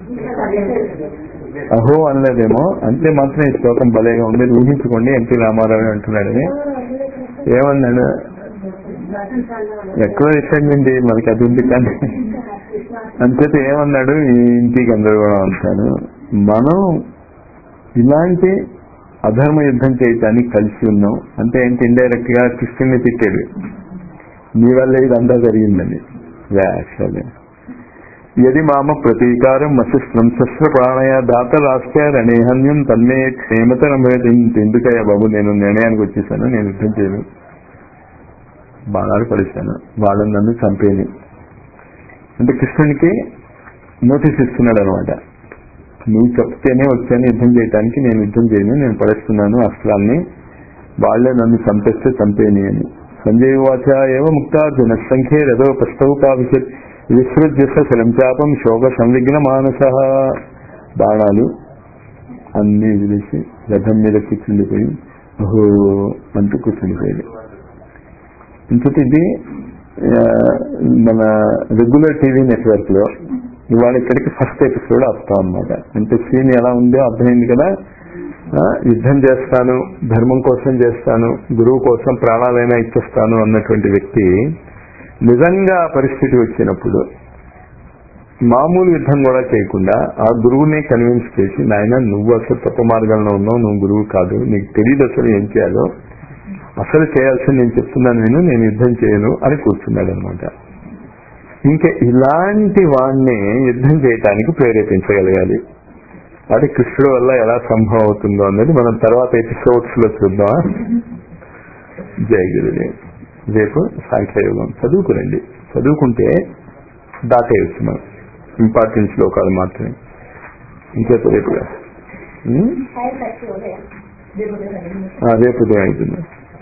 అహో అనలేదేమో అంతే మాత్రం ఈ శ్లోకం భలేగా ఉండేది ఊహించుకోండి ఎన్టీ రామారావు అంటున్నాడని ఏమన్నాడు ఎక్కడో ఇష్టండి మనకి అది ఉంది కానీ అంచేత ఏమన్నాడు ఈ ఇంటికి అందరూ కూడా అంటాను మనం ఇలాంటి అధర్మ యుద్ధం చేయటానికి కలిసి ఉన్నాం అంటే ఏంటి ఇండైరెక్ట్ గా కృష్ణుని తిట్టాడు నీ వల్ల ఇదంతా జరిగిందని యాక్చువల్లీ యది మామ ప్రతీకారం మశిష్టం శస్త్ర ప్రాణయ దాత రాష్ట్ర రణేహన్యం తన్మే క్షేమతరం ఎందుకయ్యా బాబు నేను నిర్ణయానికి వచ్చేసాను నేను యుద్ధం చేయను బాణాలు పడిశాను వాళ్ళని నన్ను చంపేని అంటే కృష్ణునికి నోటీస్ ఇస్తున్నాడు అనమాట నువ్వు చెప్తేనే వచ్చాను యుద్ధం చేయడానికి నేను యుద్ధం చేయను నేను పడేస్తున్నాను అస్త్రాల్ని వాళ్లే నన్ను చంపేస్తే చంపేని అని సంజయ్ వాచ ఏవ ముక్తార్జున సంఖ్యే రథో ప్రస్తవుకాభిషత్ విసృజ్యస శిలంచాపం శోక సంవిఘ్న మానస బాణాలు అన్ని విడిచి రథం మీద కూర్చుండిపోయి ఓహో అంటూ కూర్చుండిపోయింది ఇంకొకటి ఇది ఆ, మన రెగ్యులర్ టీవీ నెట్వర్క్ లో ఇవాళ ఇక్కడికి ఫస్ట్ ఎపిసోడ్ వస్తాం అనమాట అంటే సీన్ ఎలా ఉందో అర్థమైంది కదా ఆ, యుద్ధం చేస్తాను ధర్మం కోసం చేస్తాను గురువు కోసం ప్రాణాలైనా ఇచ్చేస్తాను అన్నటువంటి వ్యక్తి నిజంగా ఆ పరిస్థితి వచ్చినప్పుడు మామూలు యుద్ధం కూడా చేయకుండా ఆ గురువునే కన్విన్స్ చేసి నాయన నువ్వు అసలు తప్ప మార్గంలో ఉన్నావు నువ్వు గురువు కాదు నీకు తెలియదు అసలు ఏం చేయాలో అసలు చేయాల్సింది నేను చెప్తున్నాను నేను నేను యుద్ధం చేయను అని కూర్చున్నాడు అనమాట ఇంకా ఇలాంటి వాణ్ణి యుద్ధం చేయటానికి ప్రేరేపించగలగాలి అది కృష్ణుడు వల్ల ఎలా సంభవం అవుతుందో అన్నది మనం తర్వాత ఎపిసోడ్స్ లో చూద్దామా జయ గురుదేవ్ రేపు సాంఖ్యయోగం చదువుకురండి చదువుకుంటే దాటేయచ్చు మనం ఇంపార్టెంట్ శ్లోకాలు మాత్రమే ఇంకేత రేపు ఉం? ఆ, రేపు ఉదయం అవుతుంది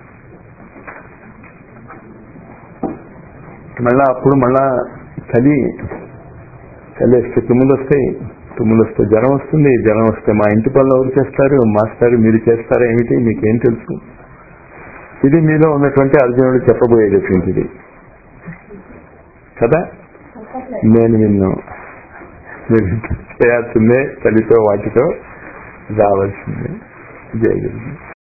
మళ్ళా అప్పుడు మళ్ళా చలి చలి వస్తే తుమ్ములు వస్తాయి తుమ్ములు వస్తే జ్వరం వస్తుంది జ్వరం వస్తే మా ఇంటి పనులు ఎవరు చేస్తారు మాస్టర్ మీరు చేస్తారా ఏమిటి మీకేం తెలుసు ఇది మీలో ఉన్నటువంటి అర్జునుడు చెప్పబోయేటటువంటిది కదా నేను నిన్ను మీరు చేయాల్సిందే చలితో వాటితో రావాల్సిందే జయ గురు